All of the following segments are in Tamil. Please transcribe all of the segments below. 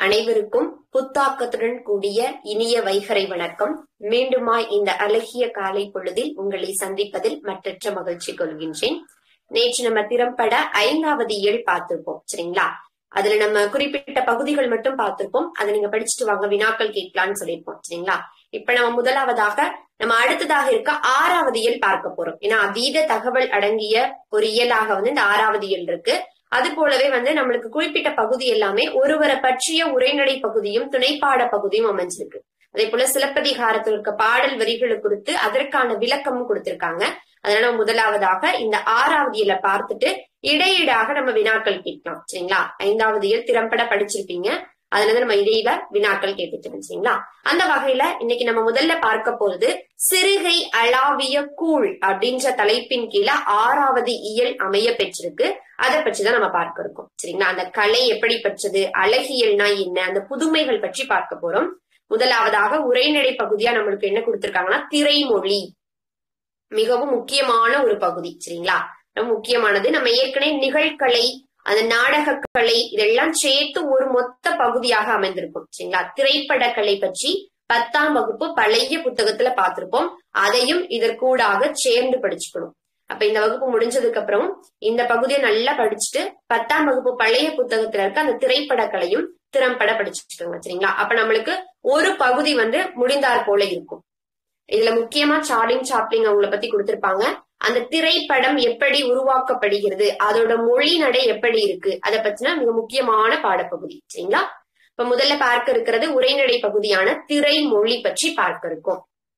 அனைவருக்கும் புத்தாக்கத்துடன் கூடிய இனிய வைகரை வணக்கம் மீண்டுமாய் இந்த அழகிய காலை பொழுதில் உங்களை சந்திப்பதில் மற்றற்ற மகிழ்ச்சி கொள்கின்றேன் நேற்று நம்ம திறம்பட ஐந்தாவது இயல் பார்த்திருப்போம் சரிங்களா அதுல நம்ம குறிப்பிட்ட பகுதிகள் மட்டும் பார்த்திருப்போம் அதை நீங்க படிச்சுட்டு வாங்க வினாக்கள் கேட்கலாம்னு சொல்லியிருப்போம் சரிங்களா இப்ப நம்ம முதலாவதாக நம்ம அடுத்ததாக இருக்க ஆறாவது இயல் பார்க்க போறோம் ஏன்னா அதீத தகவல் அடங்கிய ஒரு இயலாக வந்து இந்த ஆறாவது இயல் இருக்கு அது போலவே வந்து நம்மளுக்கு குறிப்பிட்ட பகுதி எல்லாமே ஒருவரை பற்றிய உரைநடை பகுதியும் துணைப்பாட பகுதியும் அமைஞ்சிருக்கு அதே போல சிலப்பதிகாரத்தில் இருக்க பாடல் வரிகளை குறித்து அதற்கான விளக்கமும் கொடுத்திருக்காங்க அதனால முதலாவதாக இந்த ஆறாவது இயலை பார்த்துட்டு இடையீடாக நம்ம வினாக்கள் கேட்கலாம் சரிங்களா ஐந்தாவது இயல் திறம்பட படிச்சிருப்பீங்க அதுல இருந்து நம்ம இடையில வினாக்கள் கேட்டுட்டு சரிங்களா அந்த வகையில இன்னைக்கு நம்ம முதல்ல பார்க்க போறது சிறுகை அளாவிய கூழ் அப்படின்ற தலைப்பின் கீழே ஆறாவது இயல் அமைய பெற்றிருக்கு அதை பற்றிதான் நம்ம பார்க்க இருக்கோம் சரிங்களா அந்த கலை எப்படி பெற்றது அழகியல்னா என்ன அந்த புதுமைகள் பற்றி பார்க்க போறோம் முதலாவதாக உரைநடை பகுதியா நம்மளுக்கு என்ன கொடுத்திருக்காங்கன்னா திரைமொழி மிகவும் முக்கியமான ஒரு பகுதி சரிங்களா ரொம்ப முக்கியமானது நம்ம ஏற்கனவே நிகழ்கலை அந்த நாடகக்கலை இதெல்லாம் சேர்த்து ஒரு மொத்த பகுதியாக அமைந்திருக்கும் சரிங்களா திரைப்பட கலை பற்றி பத்தாம் வகுப்பு பழைய புத்தகத்துல பார்த்திருப்போம் அதையும் இதற்கூடாக சேர்ந்து படிச்சுக்கணும் அப்ப இந்த வகுப்பு முடிஞ்சதுக்கு அப்புறம் இந்த பகுதியை நல்லா படிச்சுட்டு பத்தாம் வகுப்பு பழைய புத்தகத்துல இருக்க அந்த திரைப்பட கலையும் திறம்பட படிச்சுக்கோங்க சரிங்களா அப்ப நம்மளுக்கு ஒரு பகுதி வந்து முடிந்தார் போல இருக்கும் இதுல முக்கியமா சார்லிங் சாப்ளிங் அவங்கள பத்தி கொடுத்திருப்பாங்க அந்த திரைப்படம் எப்படி உருவாக்கப்படுகிறது அதோட மொழி நடை எப்படி இருக்கு அதை பத்தின மிக முக்கியமான பாடப்பகுதி சரிங்களா இப்ப முதல்ல பார்க்க இருக்கிறது உரைநடை பகுதியான திரைமொழி பற்றி பார்க்க இருக்கோம்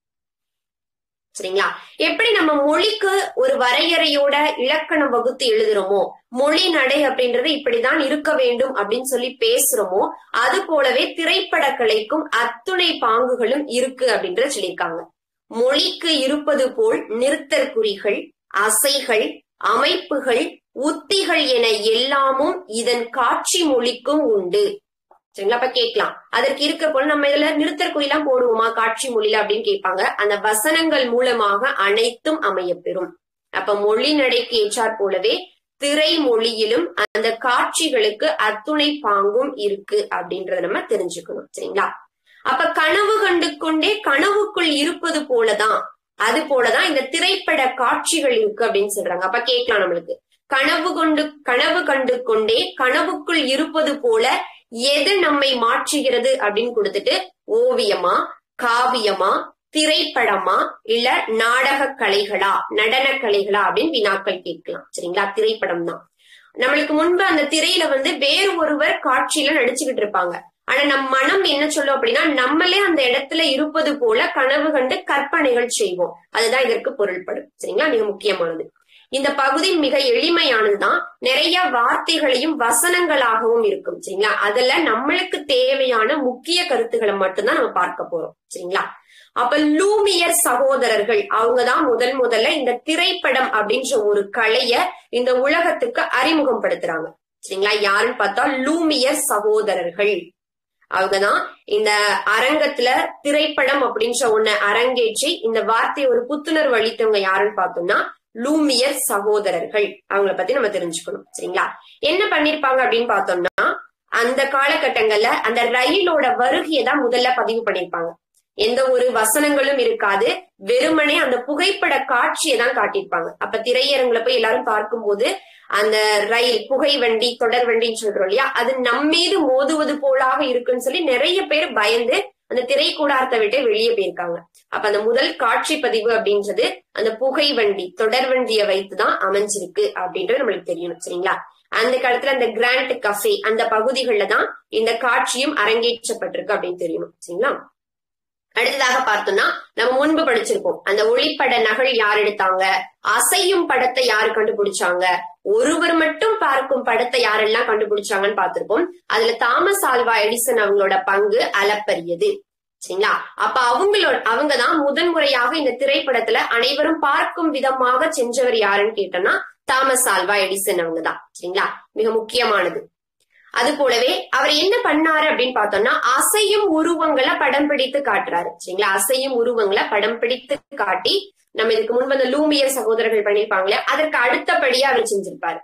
சரிங்களா எப்படி நம்ம மொழிக்கு ஒரு வரையறையோட இலக்கணம் வகுத்து எழுதுறோமோ மொழி நடை அப்படின்றது இப்படிதான் இருக்க வேண்டும் அப்படின்னு சொல்லி பேசுறோமோ அது போலவே திரைப்பட கலைக்கும் அத்துணை பாங்குகளும் இருக்கு அப்படின்றத சொல்லியிருக்காங்க மொழிக்கு இருப்பது போல் நிறுத்தற் குறிகள் அசைகள் அமைப்புகள் உத்திகள் என எல்லாமும் இதன் காட்சி மொழிக்கும் உண்டு சரிங்களா அப்ப கேட்கலாம் அதற்கு இருக்க போல நம்ம இதுல நிறுத்தற் குறிலாம் போடுவோமா காட்சி மொழியில அப்படின்னு கேட்பாங்க அந்த வசனங்கள் மூலமாக அனைத்தும் அமையப்பெறும் அப்ப மொழி நடைக்கு ஏற்றாற் போலவே திரை மொழியிலும் அந்த காட்சிகளுக்கு அத்துணை பாங்கும் இருக்கு அப்படின்றத நம்ம தெரிஞ்சுக்கணும் சரிங்களா அப்ப கனவு கண்டு கொண்டே கனவுக்குள் இருப்பது போலதான் அது போலதான் இந்த திரைப்பட காட்சிகள் இருக்கு அப்படின்னு சொல்றாங்க அப்ப கேட்கலாம் நம்மளுக்கு கனவு கொண்டு கனவு கண்டு கொண்டே கனவுக்குள் இருப்பது போல எது நம்மை மாற்றுகிறது அப்படின்னு கொடுத்துட்டு ஓவியமா காவியமா திரைப்படமா இல்ல நாடக கலைகளா நடன கலைகளா அப்படின்னு வினாக்கள் கேட்கலாம் சரிங்களா திரைப்படம் தான் நம்மளுக்கு முன்பு அந்த திரையில வந்து வேறு ஒருவர் காட்சியில நடிச்சுக்கிட்டு இருப்பாங்க ஆனா நம் மனம் என்ன சொல்லும் அப்படின்னா நம்மளே அந்த இடத்துல இருப்பது போல கனவு கண்டு கற்பனைகள் செய்வோம் அதுதான் இதற்கு பொருள்படும் சரிங்களா மிக முக்கியமானது இந்த பகுதி மிக எளிமையானதுதான் நிறைய வார்த்தைகளையும் வசனங்களாகவும் இருக்கும் சரிங்களா அதுல நம்மளுக்கு தேவையான முக்கிய கருத்துக்களை மட்டும்தான் நம்ம பார்க்க போறோம் சரிங்களா அப்ப லூமியர் சகோதரர்கள் அவங்கதான் முதல் முதல்ல இந்த திரைப்படம் அப்படின்ற ஒரு கலைய இந்த உலகத்துக்கு அறிமுகப்படுத்துறாங்க சரிங்களா யாருன்னு பார்த்தா லூமியர் சகோதரர்கள் அவங்கதான் இந்த அரங்கத்துல திரைப்படம் அப்படின்ற ஒண்ண அரங்கேற்றி இந்த வார்த்தையை ஒரு புத்துணர்வு அளித்தவங்க யாருன்னு பார்த்தோம்னா லூமியர் சகோதரர்கள் அவங்கள பத்தி நம்ம தெரிஞ்சுக்கணும் சரிங்களா என்ன பண்ணிருப்பாங்க அப்படின்னு பார்த்தோம்னா அந்த காலகட்டங்கள்ல அந்த ரயிலோட வருகையை தான் முதல்ல பதிவு பண்ணிருப்பாங்க எந்த ஒரு வசனங்களும் இருக்காது வெறுமனே அந்த புகைப்பட காட்சியை தான் காட்டியிருப்பாங்க அப்ப திரையரங்குல போய் எல்லாரும் பார்க்கும்போது அந்த ரயில் புகை வண்டி தொடர் வண்டின்னு சொல்றோம் இல்லையா அது நம்மீது மோதுவது போலாக இருக்குன்னு சொல்லி நிறைய பேர் பயந்து அந்த திரை கூடாரத்தை விட்டு வெளியே போயிருக்காங்க அப்ப அந்த முதல் காட்சி பதிவு அப்படின்றது அந்த புகை வண்டி தொடர் வண்டியை வைத்துதான் அமைஞ்சிருக்கு அப்படின்றது நம்மளுக்கு தெரியணும் சரிங்களா அந்த காலத்துல அந்த கிராண்ட் கஃபே அந்த பகுதிகளில் தான் இந்த காட்சியும் அரங்கேற்றப்பட்டிருக்கு அப்படின்னு தெரியணும் சரிங்களா அடுத்ததாக பார்த்தோம்னா நம்ம முன்பு படிச்சிருப்போம் அந்த ஒளிப்பட நகல் யார் எடுத்தாங்க அசையும் படத்தை யாரு கண்டுபிடிச்சாங்க ஒருவர் மட்டும் பார்க்கும் படத்தை யாரெல்லாம் கண்டுபிடிச்சாங்கன்னு பார்த்திருப்போம் அதுல தாமஸ் ஆல்வா எடிசன் அவங்களோட பங்கு அளப்பரியது சரிங்களா அப்ப அவங்களோட அவங்கதான் முதன்முறையாக இந்த திரைப்படத்துல அனைவரும் பார்க்கும் விதமாக சென்றவர் யாருன்னு கேட்டோம்னா தாமஸ் ஆல்வா எடிசன் அவங்கதான் சரிங்களா மிக முக்கியமானது அது போலவே அவர் என்ன பண்ணாரு அப்படின்னு பார்த்தோம்னா அசையும் உருவங்களை படம் பிடித்து காட்டுறாரு சரிங்களா அசையும் உருவங்களை படம் பிடித்து காட்டி நம்ம இதுக்கு முன்பு அந்த லூமியர் சகோதரர்கள் பண்ணிருப்பாங்களே அதற்கு அடுத்தபடியா அவர் செஞ்சிருப்பாரு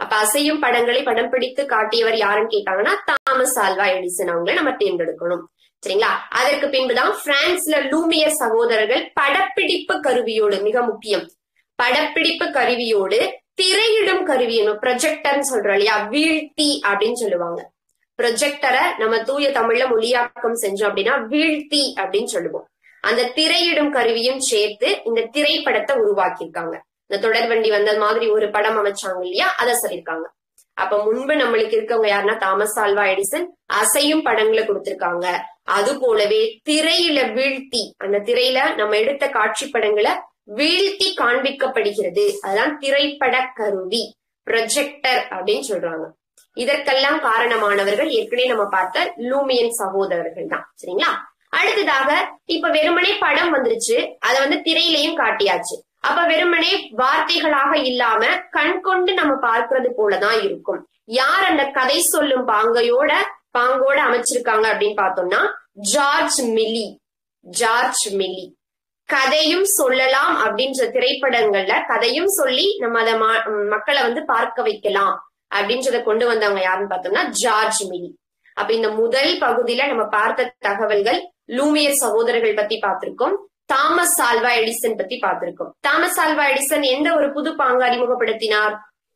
அப்ப அசையும் படங்களை படம் பிடித்து காட்டியவர் யாருன்னு கேட்டாங்கன்னா தாமஸ் ஆல்வா எடிசன் அவங்களை நம்ம தேர்ந்தெடுக்கணும் சரிங்களா அதற்கு பின்புதான் பிரான்ஸ்ல லூமியர் சகோதரர்கள் படப்பிடிப்பு கருவியோடு மிக முக்கியம் படப்பிடிப்பு கருவியோடு திரையிடும் கருவி ப்ரொஜெக்டர்னு சொல்றோம் இல்லையா வீழ்த்தி அப்படின்னு சொல்லுவாங்க ப்ரொஜெக்டரை நம்ம தூய தமிழ்ல மொழியாக்கம் செஞ்சோம் அப்படின்னா வீழ்த்தி அப்படின்னு சொல்லுவோம் அந்த திரையிடும் கருவியும் சேர்த்து இந்த திரைப்படத்தை உருவாக்கியிருக்காங்க இந்த தொடர்வண்டி வந்த மாதிரி ஒரு படம் அமைச்சாங்க இல்லையா அதை சொல்லியிருக்காங்க அப்ப முன்பு நம்மளுக்கு இருக்கவங்க யாருன்னா தாமஸ் ஆல்வா எடிசன் அசையும் படங்களை கொடுத்திருக்காங்க அது போலவே திரையில வீழ்த்தி அந்த திரையில நம்ம எடுத்த காட்சி படங்களை வீழ்த்தி காண்பிக்கப்படுகிறது அதுதான் திரைப்பட கருவி ப்ரொஜெக்டர் அப்படின்னு சொல்றாங்க இதற்கெல்லாம் காரணமானவர்கள் ஏற்கனவே நம்ம பார்த்த லூமியன் சகோதரர்கள் தான் சரிங்களா அடுத்ததாக இப்ப வெறுமனே படம் வந்துருச்சு அதை வந்து திரையிலையும் காட்டியாச்சு அப்ப வெறுமனே வார்த்தைகளாக இல்லாம கண் கொண்டு நம்ம பார்க்கிறது போலதான் இருக்கும் யார் அந்த கதை சொல்லும் பாங்கையோட பாங்கோட அமைச்சிருக்காங்க அப்படின்னு பார்த்தோம்னா ஜார்ஜ் மில்லி ஜார்ஜ் மில்லி கதையும் சொல்லலாம் அப்படின்ற திரைப்படங்கள்ல கதையும் சொல்லி நம்ம அதை மக்களை வந்து பார்க்க வைக்கலாம் அப்படின்றத கொண்டு வந்தவங்க யாருன்னு பார்த்தோம்னா ஜார்ஜ் மில்லி அப்ப இந்த முதல் பகுதியில நம்ம பார்த்த தகவல்கள் லூமியர் சகோதரர்கள் பத்தி பார்த்திருக்கோம் தாமஸ் ஆல்வா எடிசன் பத்தி பார்த்திருக்கோம் தாமஸ் ஆல்வா எடிசன் எந்த ஒரு புது பாங்கு அறிமுகப்படுத்தினார்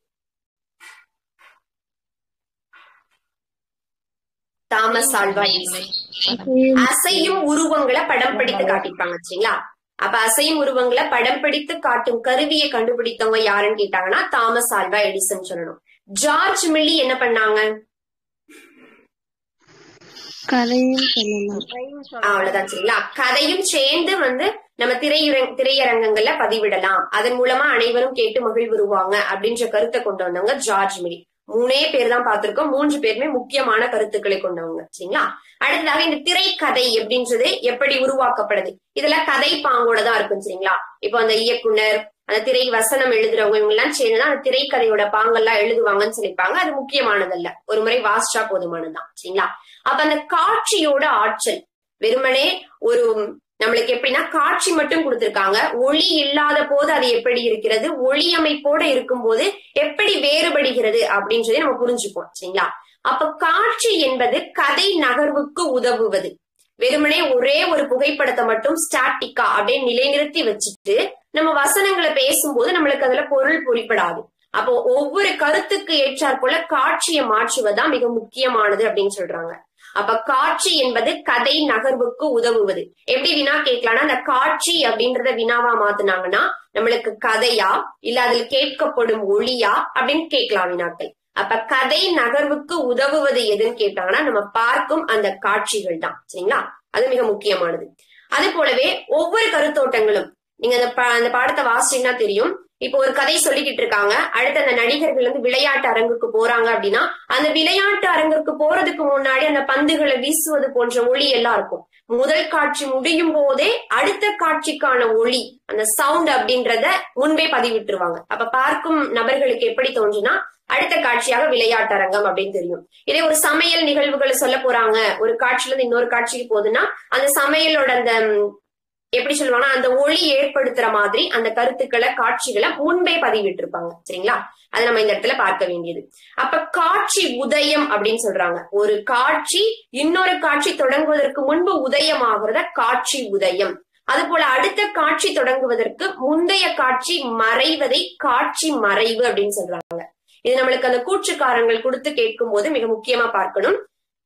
தாமஸ் ஆல்வா எடிசன் அசையும் உருவங்களை படம் பிடித்து காட்டிருப்பாங்க சரிங்களா அப்ப அசையும் உருவங்களை படம் பிடித்து காட்டும் கருவியை கண்டுபிடித்தவங்க யாருன்னு கேட்டாங்கன்னா தாமஸ் ஆல்வா எடிசன் சொல்லணும் ஜார்ஜ் மில்லி என்ன பண்ணாங்க கதையும் சொல்லலாம் அவ்வளவுதான் சரிங்களா கதையும் சேர்ந்து வந்து நம்ம திரையரங் திரையரங்கங்கள்ல பதிவிடலாம் அதன் மூலமா அனைவரும் கேட்டு மகிழ்வுருவாங்க அப்படின்ற கருத்தை கொண்டு வந்தவங்க ஜார்ஜ் மிலி மூணே பேர் தான் பார்த்திருக்கோம் மூன்று பேருமே முக்கியமான கருத்துக்களை கொண்டவங்க சரிங்களா அடுத்ததாக இந்த திரைக்கதை அப்படின்றது எப்படி உருவாக்கப்படுது இதுல கதை பாங்கோட தான் இருக்கும் சரிங்களா இப்போ அந்த இயக்குனர் அந்த திரை வசனம் எழுதுறவங்க இவங்க எல்லாம் சேர்ந்துதான் அந்த திரைக்கதையோட பாங்கெல்லாம் எழுதுவாங்கன்னு சொல்லியிருப்பாங்க அது முக்கியமானதல்ல ஒரு முறை வாசிச்சா போதுமானதுதான் சரிங்களா அப்ப அந்த காட்சியோட ஆற்றல் வெறுமனே ஒரு நம்மளுக்கு எப்படின்னா காட்சி மட்டும் கொடுத்திருக்காங்க ஒளி இல்லாத போது அது எப்படி இருக்கிறது ஒளி அமைப்போட இருக்கும்போது எப்படி வேறுபடுகிறது அப்படின்றதை நம்ம புரிஞ்சுப்போம் சரிங்களா அப்ப காட்சி என்பது கதை நகர்வுக்கு உதவுவது வெறுமனே ஒரே ஒரு புகைப்படத்தை மட்டும் ஸ்டாட்டிக்கா அப்படியே நிலைநிறுத்தி வச்சுட்டு நம்ம வசனங்களை பேசும்போது நம்மளுக்கு அதுல பொருள் புரிப்படாது அப்போ ஒவ்வொரு கருத்துக்கு ஏற்றாற் போல காட்சியை மாற்றுவதுதான் மிக முக்கியமானது அப்படின்னு சொல்றாங்க அப்ப காட்சி என்பது கதை நகர்வுக்கு உதவுவது எப்படி வினா கேட்கலாம்னா அந்த காட்சி அப்படின்றத வினாவா மாத்துனாங்கன்னா நம்மளுக்கு கதையா இல்ல அதில் கேட்கப்படும் ஒளியா அப்படின்னு கேட்கலாம் வினாக்கள் அப்ப கதை நகர்வுக்கு உதவுவது எதுன்னு கேட்டாங்கன்னா நம்ம பார்க்கும் அந்த காட்சிகள் தான் சரிங்களா அது மிக முக்கியமானது அது போலவே ஒவ்வொரு கருத்தோட்டங்களும் நீங்க அந்த அந்த பாடத்தை வாசிச்சீங்கன்னா தெரியும் இப்போ ஒரு கதை சொல்லிக்கிட்டு இருக்காங்க அடுத்து அந்த நடிகர்கள் வந்து விளையாட்டு அரங்குக்கு போறாங்க அப்படின்னா அந்த விளையாட்டு அரங்குக்கு போறதுக்கு முன்னாடி அந்த பந்துகளை வீசுவது போன்ற ஒளி எல்லாம் இருக்கும் முதல் காட்சி முடியும் போதே அடுத்த காட்சிக்கான ஒளி அந்த சவுண்ட் அப்படின்றத முன்பே பதிவிட்டுருவாங்க அப்ப பார்க்கும் நபர்களுக்கு எப்படி தோன்றுனா அடுத்த காட்சியாக விளையாட்டு அரங்கம் அப்படின்னு தெரியும் இதே ஒரு சமையல் நிகழ்வுகளை சொல்ல போறாங்க ஒரு காட்சியில இருந்து இன்னொரு காட்சிக்கு போகுதுன்னா அந்த சமையலோட அந்த எப்படி சொல்லுவாங்கன்னா அந்த ஒளி ஏற்படுத்துற மாதிரி அந்த கருத்துக்களை காட்சிகளை முன்பே பதிவிட்டு இருப்பாங்க சரிங்களா அதை நம்ம இந்த இடத்துல பார்க்க வேண்டியது அப்ப காட்சி உதயம் அப்படின்னு சொல்றாங்க ஒரு காட்சி இன்னொரு காட்சி தொடங்குவதற்கு முன்பு உதயமாகிறத காட்சி உதயம் அது போல அடுத்த காட்சி தொடங்குவதற்கு முந்தைய காட்சி மறைவதை காட்சி மறைவு அப்படின்னு சொல்றாங்க இது நம்மளுக்கு அந்த கூற்றுக்காரங்கள் கொடுத்து கேட்கும் போது மிக முக்கியமா பார்க்கணும்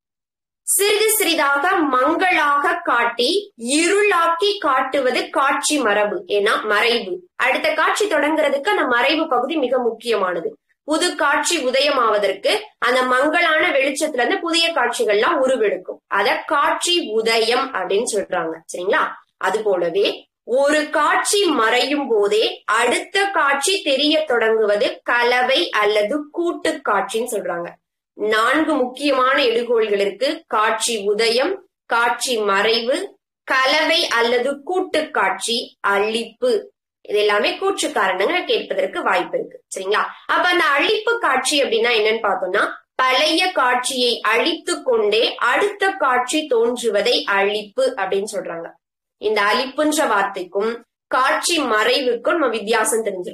சிறிது சிறிதாக மங்களாக காட்டி இருளாக்கி காட்டுவது காட்சி மரபு ஏன்னா மறைவு அடுத்த காட்சி தொடங்குறதுக்கு அந்த மறைவு பகுதி மிக முக்கியமானது புது காட்சி உதயமாவதற்கு அந்த மங்களான வெளிச்சத்துல இருந்து புதிய காட்சிகள்லாம் உருவெடுக்கும் அத காட்சி உதயம் அப்படின்னு சொல்றாங்க சரிங்களா அது போலவே ஒரு காட்சி மறையும் போதே அடுத்த காட்சி தெரிய தொடங்குவது கலவை அல்லது கூட்டு காட்சின்னு சொல்றாங்க நான்கு முக்கியமான எடுகோள்கள் இருக்கு காட்சி உதயம் காட்சி மறைவு கலவை அல்லது கூட்டு காட்சி அழிப்பு இது எல்லாமே கூற்று காரணங்களை கேட்பதற்கு வாய்ப்பு இருக்கு சரிங்களா அப்ப அந்த அழிப்பு காட்சி அப்படின்னா என்னன்னு பார்த்தோம்னா பழைய காட்சியை அழித்து கொண்டே அடுத்த காட்சி தோன்றுவதை அழிப்பு அப்படின்னு சொல்றாங்க இந்த அழிப்புன்ற வார்த்தைக்கும் காட்சி மறைவுக்கும் நம்ம வித்தியாசம் தெரிஞ்சிருக்கணும்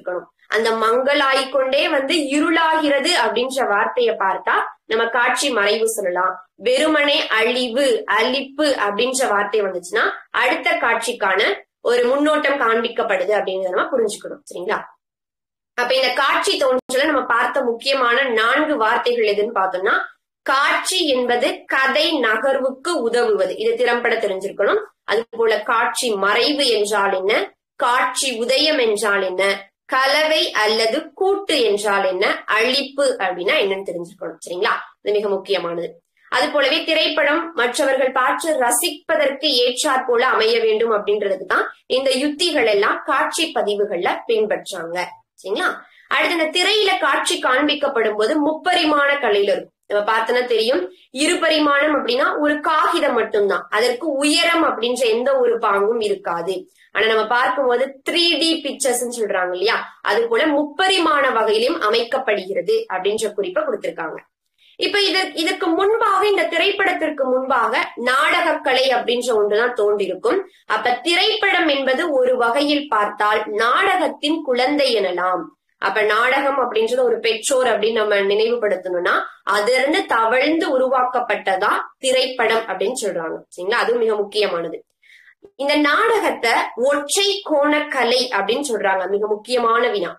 அந்த மங்களாயிக்கொண்டே வந்து இருளாகிறது அப்படின்ற வார்த்தையை பார்த்தா நம்ம காட்சி மறைவு சொல்லலாம் வெறுமனே அழிவு அழிப்பு அப்படின்ற வார்த்தை வந்துச்சுன்னா அடுத்த காட்சிக்கான ஒரு முன்னோட்டம் காண்பிக்கப்படுது அப்படிங்கறத நம்ம புரிஞ்சுக்கணும் சரிங்களா அப்ப இந்த காட்சி தோன்றல நம்ம பார்த்த முக்கியமான நான்கு வார்த்தைகள் எதுன்னு பார்த்தோம்னா காட்சி என்பது கதை நகர்வுக்கு உதவுவது இது திறம்பட தெரிஞ்சிருக்கணும் அது போல காட்சி மறைவு என்றால் என்ன காட்சி உதயம் என்றால் என்ன கலவை அல்லது கூட்டு என்றால் என்ன அழிப்பு அப்படின்னா என்னன்னு தெரிஞ்சுக்கணும் சரிங்களா இது மிக முக்கியமானது அது போலவே திரைப்படம் மற்றவர்கள் பார்த்து ரசிப்பதற்கு ஏற்றாற் போல அமைய வேண்டும் அப்படின்றதுக்கு தான் இந்த யுத்திகள் எல்லாம் காட்சி பதிவுகள்ல பின்பற்றாங்க சரிங்களா அடுத்து இந்த திரையில காட்சி காண்பிக்கப்படும் போது முப்பரிமாண கலையில இருக்கும் நம்ம பார்த்தோன்னா தெரியும் இருபரிமாணம் அப்படின்னா ஒரு காகிதம் மட்டும்தான் அதற்கு உயரம் அப்படின்ற எந்த ஒரு பாங்கும் இருக்காது ஆனா நம்ம பார்க்கும்போது த்ரீ டி பிக்சர்ஸ் சொல்றாங்க இல்லையா அது போல முப்பரிமாண வகையிலும் அமைக்கப்படுகிறது அப்படின்ற குறிப்பை கொடுத்திருக்காங்க இப்ப இது இதற்கு முன்பாக இந்த திரைப்படத்திற்கு முன்பாக நாடகக்கலை அப்படின்ற ஒன்றுதான் தோன்றிருக்கும் அப்ப திரைப்படம் என்பது ஒரு வகையில் பார்த்தால் நாடகத்தின் குழந்தை எனலாம் அப்ப நாடகம் அப்படின்றது ஒரு பெற்றோர் அப்படின்னு நம்ம நினைவுபடுத்தணும்னா அதுல இருந்து தவழ்ந்து உருவாக்கப்பட்டதா திரைப்படம் அப்படின்னு சொல்றாங்க சரிங்களா அது மிக முக்கியமானது இந்த நாடகத்தை ஒற்றை கோண கலை அப்படின்னு சொல்றாங்க மிக முக்கியமான வினா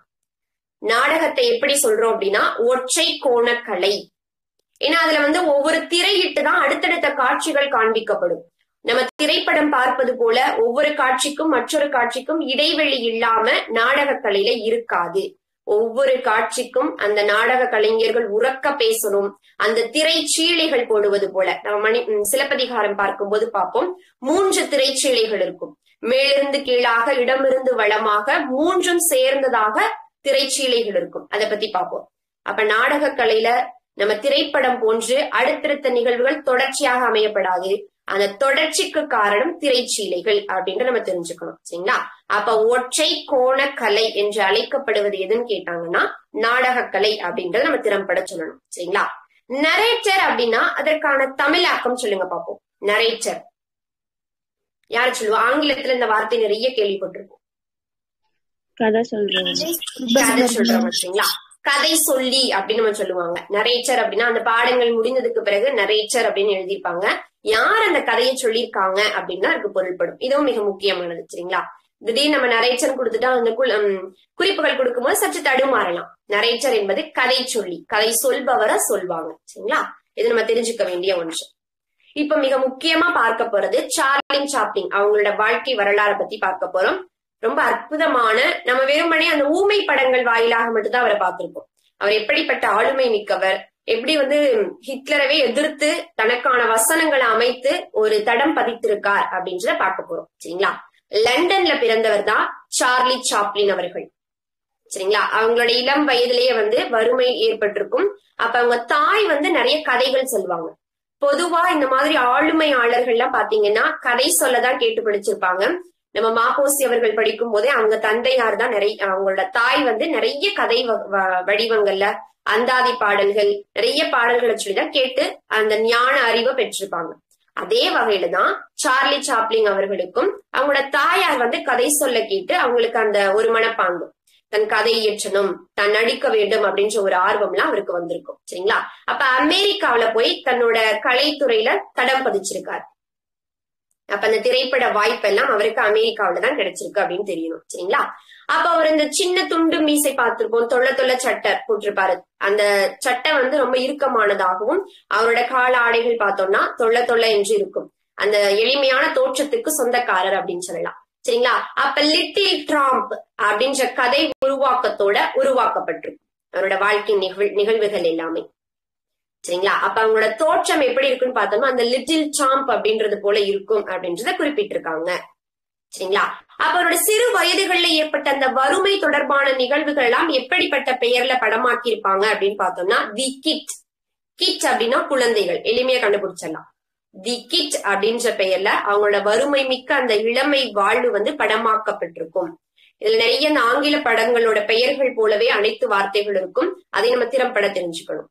நாடகத்தை எப்படி சொல்றோம் அப்படின்னா ஒற்றை கோண கலை ஏன்னா அதுல வந்து ஒவ்வொரு திரையிட்டு தான் அடுத்தடுத்த காட்சிகள் காண்பிக்கப்படும் நம்ம திரைப்படம் பார்ப்பது போல ஒவ்வொரு காட்சிக்கும் மற்றொரு காட்சிக்கும் இடைவெளி இல்லாம நாடக கலையில இருக்காது ஒவ்வொரு காட்சிக்கும் அந்த நாடக கலைஞர்கள் உறக்க பேசணும் அந்த திரைச்சீலைகள் போடுவது போல நம்ம மணி சிலப்பதிகாரம் பார்க்கும்போது பார்ப்போம் மூன்று திரைச்சீலைகள் இருக்கும் மேலிருந்து கீழாக இடமிருந்து வளமாக மூன்றும் சேர்ந்ததாக திரைச்சீலைகள் இருக்கும் அதை பத்தி பார்ப்போம் அப்ப நாடக கலையில நம்ம திரைப்படம் போன்று அடுத்தடுத்த நிகழ்வுகள் தொடர்ச்சியாக அமையப்படாது அந்த தொடர்ச்சிக்கு காரணம் திரைச்சீலைகள் அப்படின்னு நம்ம தெரிஞ்சுக்கணும் சரிங்களா அப்ப ஒற்றை கோண கலை என்று அழைக்கப்படுவது எதுன்னு கேட்டாங்கன்னா நாடகக்கலை அப்படின்றத நம்ம திறம்பட சொல்லணும் சரிங்களா நரேட்டர் அப்படின்னா அதற்கான தமிழாக்கம் சொல்லுங்க பார்ப்போம் நரேட்டர் யாரு சொல்லுவா ஆங்கிலத்துல இந்த வார்த்தை நிறைய கேள்விப்பட்டிருக்கோம் கதை சொல்றது கதை சொல்றோம் சரிங்களா கதை சொல்லி அப்படின்னு நம்ம சொல்லுவாங்க நரேச்சர் அப்படின்னா அந்த பாடங்கள் முடிந்ததுக்கு பிறகு நரேச்சர் அப்படின்னு எழுதியிருப்பாங்க யார் அந்த கதையை சொல்லியிருக்காங்க அப்படின்னா அதுக்கு பொருள்படும் இதுவும் மிக முக்கியமானது சரிங்களா திடீர்னு நம்ம நரேச்சர் கொடுத்துட்டா அந்த குறிப்புகள் கொடுக்கும்போது சற்று தடுமாறலாம் நரேச்சர் என்பது கதை சொல்லி கதை சொல்பவரை சொல்வாங்க சரிங்களா இது நம்ம தெரிஞ்சுக்க வேண்டிய ஒன்று இப்ப மிக முக்கியமா பார்க்க போறது சார்லின் சாப்ளிங் அவங்களோட வாழ்க்கை வரலாறை பத்தி பார்க்க போறோம் ரொம்ப அற்புதமான நம்ம வெறுமனே அந்த ஊமை படங்கள் வாயிலாக மட்டும்தான் அவரை பார்த்திருப்போம் அவர் எப்படிப்பட்ட ஆளுமை மிக்கவர் எப்படி வந்து ஹிட்லரவே எதிர்த்து தனக்கான வசனங்களை அமைத்து ஒரு தடம் பதித்திருக்கார் அப்படின்றத பார்க்க போறோம் சரிங்களா லண்டன்ல பிறந்தவர் தான் சார்லி சாப்ளின் அவர்கள் சரிங்களா அவங்களோட இளம் வயதிலேயே வந்து வறுமை ஏற்பட்டிருக்கும் அப்ப அவங்க தாய் வந்து நிறைய கதைகள் சொல்லுவாங்க பொதுவா இந்த மாதிரி ஆளுமையாளர்கள்லாம் பாத்தீங்கன்னா கதை சொல்லதான் கேட்டு படிச்சிருப்பாங்க நம்ம மாப்போசி அவர்கள் படிக்கும் போதே அவங்க தந்தையார் தான் நிறைய அவங்களோட தாய் வந்து நிறைய கதை வடிவங்கள்ல அந்தாதி பாடல்கள் நிறைய பாடல்களை சொல்லிதான் கேட்டு அந்த ஞான அறிவை பெற்றிருப்பாங்க அதே வகையில தான் சார்லி சாப்ளிங் அவர்களுக்கும் அவங்களோட தாயார் வந்து கதை சொல்ல கேட்டு அவங்களுக்கு அந்த ஒரு மனப்பாங்கு தன் கதை இயற்றணும் தான் நடிக்க வேண்டும் அப்படின்ற ஒரு ஆர்வம்லாம் அவருக்கு வந்திருக்கும் சரிங்களா அப்ப அமெரிக்காவில போய் தன்னோட கலைத்துறையில தடம் பதிச்சிருக்காரு அப்ப அந்த திரைப்பட வாய்ப்பெல்லாம் அவருக்கு அமெரிக்காவில தான் கிடைச்சிருக்கு அப்படின்னு தெரியணும் சரிங்களா அப்ப அவர் இந்த சின்ன துண்டு மீசை பார்த்திருப்போம் தொள்ள தொள்ள சட்டை போட்டிருப்பாரு அந்த சட்டை வந்து ரொம்ப இறுக்கமானதாகவும் அவரோட கால ஆடைகள் பார்த்தோம்னா தொள்ள தொள்ள என்று இருக்கும் அந்த எளிமையான தோற்றத்துக்கு சொந்தக்காரர் அப்படின்னு சொல்லலாம் சரிங்களா அப்ப லிட்டில் ட்ராம்ப் அப்படின்ற கதை உருவாக்கத்தோட உருவாக்கப்பட்டிருக்கு அவரோட வாழ்க்கை நிகழ் நிகழ்வுகள் எல்லாமே சரிங்களா அப்ப அவங்களோட தோற்றம் எப்படி இருக்குன்னு பார்த்தோம்னா அந்த லிட்டில் சாம்ப் அப்படின்றது போல இருக்கும் அப்படின்றத குறிப்பிட்டிருக்காங்க சரிங்களா அப்ப அவரோட சிறு வயதுகள்ல ஏற்பட்ட அந்த வறுமை தொடர்பான நிகழ்வுகள் எல்லாம் எப்படிப்பட்ட பெயர்ல படமாக்கி இருப்பாங்க அப்படின்னு பார்த்தோம்னா தி கிட் கிட் அப்படின்னா குழந்தைகள் எளிமையா கண்டுபிடிச்சிடலாம் தி கிட் அப்படின்ற பெயர்ல அவங்களோட வறுமை மிக்க அந்த இளமை வாழ்வு வந்து படமாக்கப்பட்டிருக்கும் இதுல நிறைய இந்த ஆங்கில படங்களோட பெயர்கள் போலவே அனைத்து வார்த்தைகள் இருக்கும் அதை நம்ம திறம்பட தெரிஞ்சுக்கணும்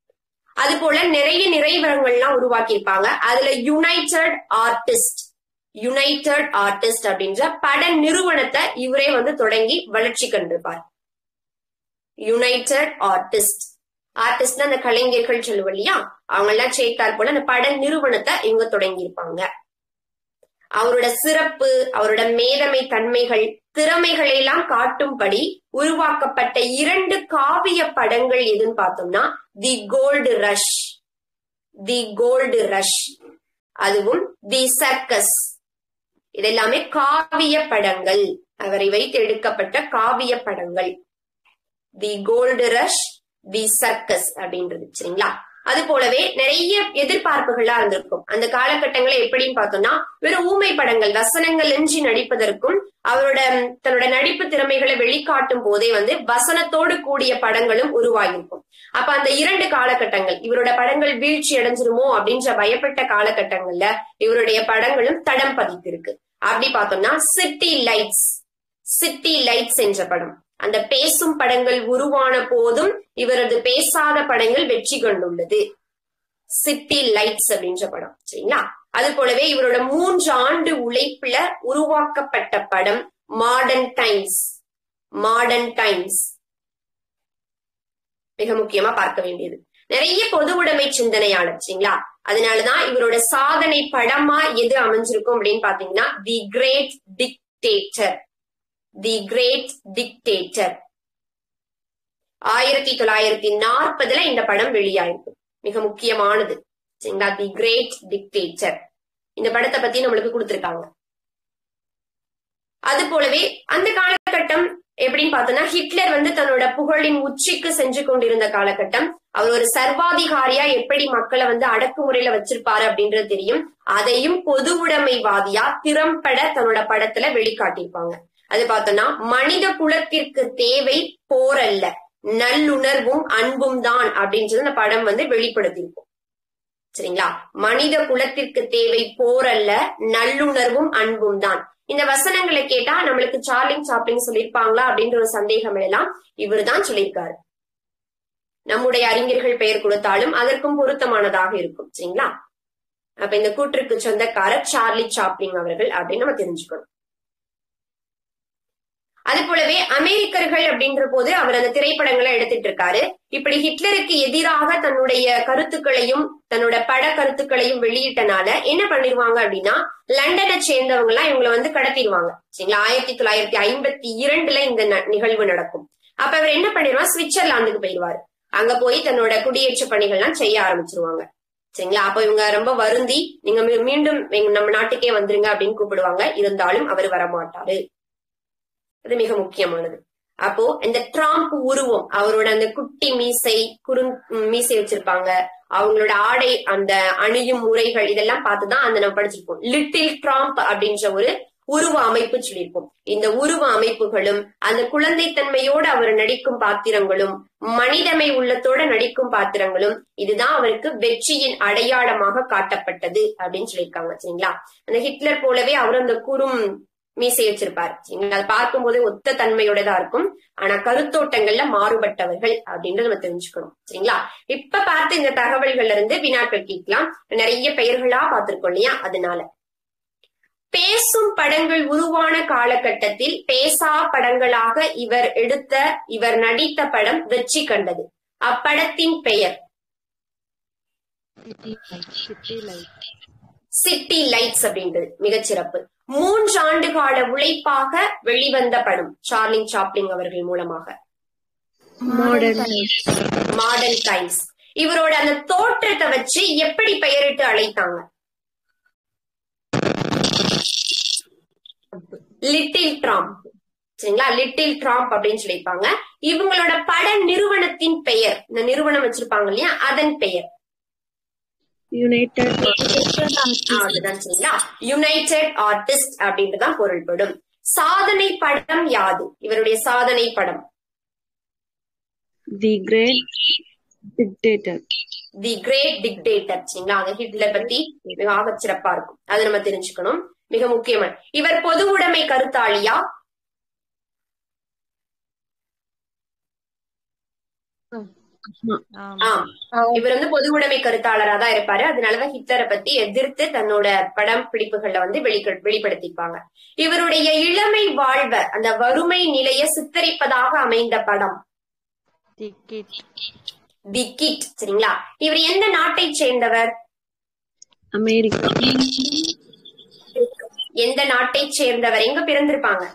அது போல நிறைய நிறைவரங்கள்லாம் உருவாக்கியிருப்பாங்க அதுல யுனைடெட் ஆர்டிஸ்ட் யுனைடெட் ஆர்டிஸ்ட் அப்படின்ற பட நிறுவனத்தை இவரே வந்து தொடங்கி வளர்ச்சி கண்டிருப்பார் யுனைடெட் ஆர்டிஸ்ட் ஆர்டிஸ்ட் அந்த கலைஞர்கள் சொல்லுவோம் இல்லையா அவங்க எல்லாம் சேர்த்தால் போல அந்த பட நிறுவனத்தை இவங்க தொடங்கி இருப்பாங்க அவரோட சிறப்பு அவரோட மேதமை தன்மைகள் திறமைகளை எல்லாம் காட்டும்படி உருவாக்கப்பட்ட இரண்டு காவிய படங்கள் எதுன்னு பார்த்தோம்னா the gold rush the gold rush அதுவும் தி சர்க்கஸ் இதெல்லாமே காவிய படங்கள் அவரை வைத்து எடுக்கப்பட்ட காவிய படங்கள் the gold rush the circus அப்படின்றது சரிங்களா அது போலவே நிறைய எதிர்பார்ப்புகளா இருந்திருக்கும் அந்த காலகட்டங்களை எப்படின்னு பார்த்தோம்னா வெறும் ஊமை படங்கள் வசனங்கள் எஞ்சி நடிப்பதற்கும் அவரோட தன்னோட நடிப்பு திறமைகளை வெளிக்காட்டும் போதே வந்து வசனத்தோடு கூடிய படங்களும் உருவாகியிருக்கும் அப்ப அந்த இரண்டு காலகட்டங்கள் இவரோட படங்கள் வீழ்ச்சி அடைஞ்சிருமோ அப்படின்ற பயப்பட்ட காலகட்டங்கள்ல இவருடைய படங்களும் தடம் பதித்திருக்கு அப்படி பார்த்தோம்னா சிட்டி லைட்ஸ் சிட்டி லைட்ஸ் என்ற படம் அந்த பேசும் படங்கள் உருவான போதும் இவரது பேசாத படங்கள் வெற்றி கண்டுள்ளது சிட்டி லைட்ஸ் அப்படின்ற படம் சரிங்களா அது போலவே இவரோட மூன்று ஆண்டு உழைப்புல உருவாக்கப்பட்ட படம் மாடர்ன் டைம்ஸ் மாடர்ன் டைம்ஸ் மிக முக்கியமா பார்க்க வேண்டியது நிறைய பொது உடைமை சிந்தனையாளர் சரிங்களா அதனாலதான் இவரோட சாதனை படமா எது அமைஞ்சிருக்கும் அப்படின்னு பாத்தீங்கன்னா the great dictator the great dictator ஆயிரத்தி தொள்ளாயிரத்தி நாற்பதுல இந்த படம் வெளியாயிருக்கு மிக முக்கியமானது சரிங்களா தி கிரேட் டிக்டேட்டர் இந்த படத்தை பத்தி நம்மளுக்கு கொடுத்திருக்காங்க அது போலவே அந்த காலகட்டம் எப்படின்னு பார்த்தோம்னா ஹிட்லர் வந்து தன்னோட புகழின் உச்சிக்கு சென்று கொண்டிருந்த காலகட்டம் அவர் ஒரு சர்வாதிகாரியா எப்படி மக்களை வந்து அடக்குமுறையில வச்சிருப்பாரு அப்படின்றது தெரியும் அதையும் பொது உடைமைவாதியா திறம்பட தன்னோட படத்துல வெளிக்காட்டியிருப்பாங்க அது பார்த்தோம்னா மனித குலத்திற்கு தேவை போரல்ல நல்லுணர்வும் அன்பும் தான் அப்படின்றது அந்த படம் வந்து வெளிப்படுத்தியிருக்கும் சரிங்களா மனித குலத்திற்கு தேவை போரல்ல நல்லுணர்வும் அன்பும் தான் இந்த வசனங்களை கேட்டா நம்மளுக்கு சார்லிங் சாப்ளிங் சொல்லியிருப்பாங்களா அப்படின்ற ஒரு சந்தேகம் எல்லாம் இவர் தான் சொல்லியிருக்காரு நம்முடைய அறிஞர்கள் பெயர் கொடுத்தாலும் அதற்கும் பொருத்தமானதாக இருக்கும் சரிங்களா அப்ப இந்த கூற்றுக்கு சொந்தக்காரர் சார்லி சாப்ளிங் அவர்கள் அப்படின்னு நம்ம தெரிஞ்சுக்கணும் அது போலவே அமெரிக்கர்கள் அப்படின்ற போது அவர் அந்த திரைப்படங்களை எடுத்துட்டு இருக்காரு இப்படி ஹிட்லருக்கு எதிராக தன்னுடைய கருத்துக்களையும் தன்னோட பட கருத்துக்களையும் வெளியிட்டனால என்ன பண்ணிருவாங்க அப்படின்னா லண்டனை சேர்ந்தவங்க எல்லாம் இவங்களை வந்து கடத்திடுவாங்க சரிங்களா ஆயிரத்தி தொள்ளாயிரத்தி ஐம்பத்தி இரண்டுல இந்த நிகழ்வு நடக்கும் அப்ப அவர் என்ன பண்ணிடுவார் சுவிட்சர்லாந்துக்கு போயிடுவாரு அங்க போய் தன்னோட குடியேற்ற பணிகள்லாம் செய்ய ஆரம்பிச்சிருவாங்க சரிங்களா அப்ப இவங்க ரொம்ப வருந்தி நீங்க மீண்டும் நம்ம நாட்டுக்கே வந்துருங்க அப்படின்னு கூப்பிடுவாங்க இருந்தாலும் அவர் வரமாட்டாரு அது மிக முக்கியமானது அப்போ இந்த ட்ராம்ப் உருவம் அவரோட அந்த குட்டி மீசை குறு மீசை வச்சிருப்பாங்க அவங்களோட ஆடை அந்த அணியும் முறைகள் இதெல்லாம் பார்த்துதான் அந்த நம்ம படிச்சிருப்போம் லிட்டில் ட்ராம்ப் அப்படின்ற ஒரு உருவ அமைப்பு சொல்லியிருப்போம் இந்த உருவ அமைப்புகளும் அந்த குழந்தைத்தன்மையோடு அவர் நடிக்கும் பாத்திரங்களும் மனிதமை உள்ளத்தோட நடிக்கும் பாத்திரங்களும் இதுதான் அவருக்கு வெற்றியின் அடையாளமாக காட்டப்பட்டது அப்படின்னு சொல்லியிருக்காங்க சரிங்களா அந்த ஹிட்லர் போலவே அவர் அந்த குறும் மீசை வச்சிருப்பார் சரிங்களா அதை பார்க்கும் போது ஒத்த தன்மையோடதா இருக்கும் ஆனா கருத்தோட்டங்கள்ல மாறுபட்டவர்கள் அப்படின்றத நம்ம தெரிஞ்சுக்கணும் சரிங்களா இப்ப பார்த்த இந்த தகவல்கள்ல இருந்து வினாக்கள் கேட்கலாம் நிறைய பெயர்களா பார்த்திருக்கோம் இல்லையா அதனால பேசும் படங்கள் உருவான காலகட்டத்தில் பேசா படங்களாக இவர் எடுத்த இவர் நடித்த படம் வெற்றி கண்டது அப்படத்தின் பெயர் சிட்டி லைட்ஸ் அப்படின்றது மிகச்சிறப்பு மூன்று ஆண்டு கால உழைப்பாக வெளிவந்த படம் சார்லிங் சாப்ளிங் அவர்கள் மூலமாக மாடர்ன் டைம்ஸ் இவரோட அந்த தோற்றத்தை வச்சு எப்படி பெயரிட்டு அழைத்தாங்க லிட்டில் ட்ராம்ப் சரிங்களா லிட்டில் ட்ராம்ப் அப்படின்னு சொல்லியிருப்பாங்க இவங்களோட பட நிறுவனத்தின் பெயர் இந்த நிறுவனம் வச்சிருப்பாங்க இல்லையா அதன் பெயர் யுனைடெட் அதுதான் சரிங்களா யுனைடெட் ஆர்டிஸ்ட் அப்படின்றதான் பொருள்படும் சாதனை படம் யாது இவருடைய சாதனை படம் the great dictator the great dictator சரிங்களா அந்த ஹிட்லர் பத்தி மிக சிறப்பா இருக்கும் அதை நம்ம தெரிஞ்சுக்கணும் மிக முக்கியமான இவர் பொது உடைமை கருத்தாளியா ஆமா ஆம் இவர் வந்து பொது உடைமை கருத்தாளரா தான் இருப்பாரு அதனாலதான் ஹிட்லரை பத்தி எதிர்த்து தன்னோட படம் பிடிப்புகள்ல வந்து வெளிக்க வெளிப்படுத்திப்பாங்க இவருடைய இளமை வாழ்வ அந்த வறுமை நிலைய சித்தரிப்பதாக அமைந்த படம் டிக்கெட் தி கிட் சரிங்களா இவர் எந்த நாட்டை சேர்ந்தவர் அமெரிக்கா எந்த நாட்டை சேர்ந்தவர் எங்க பிறந்திருப்பாங்க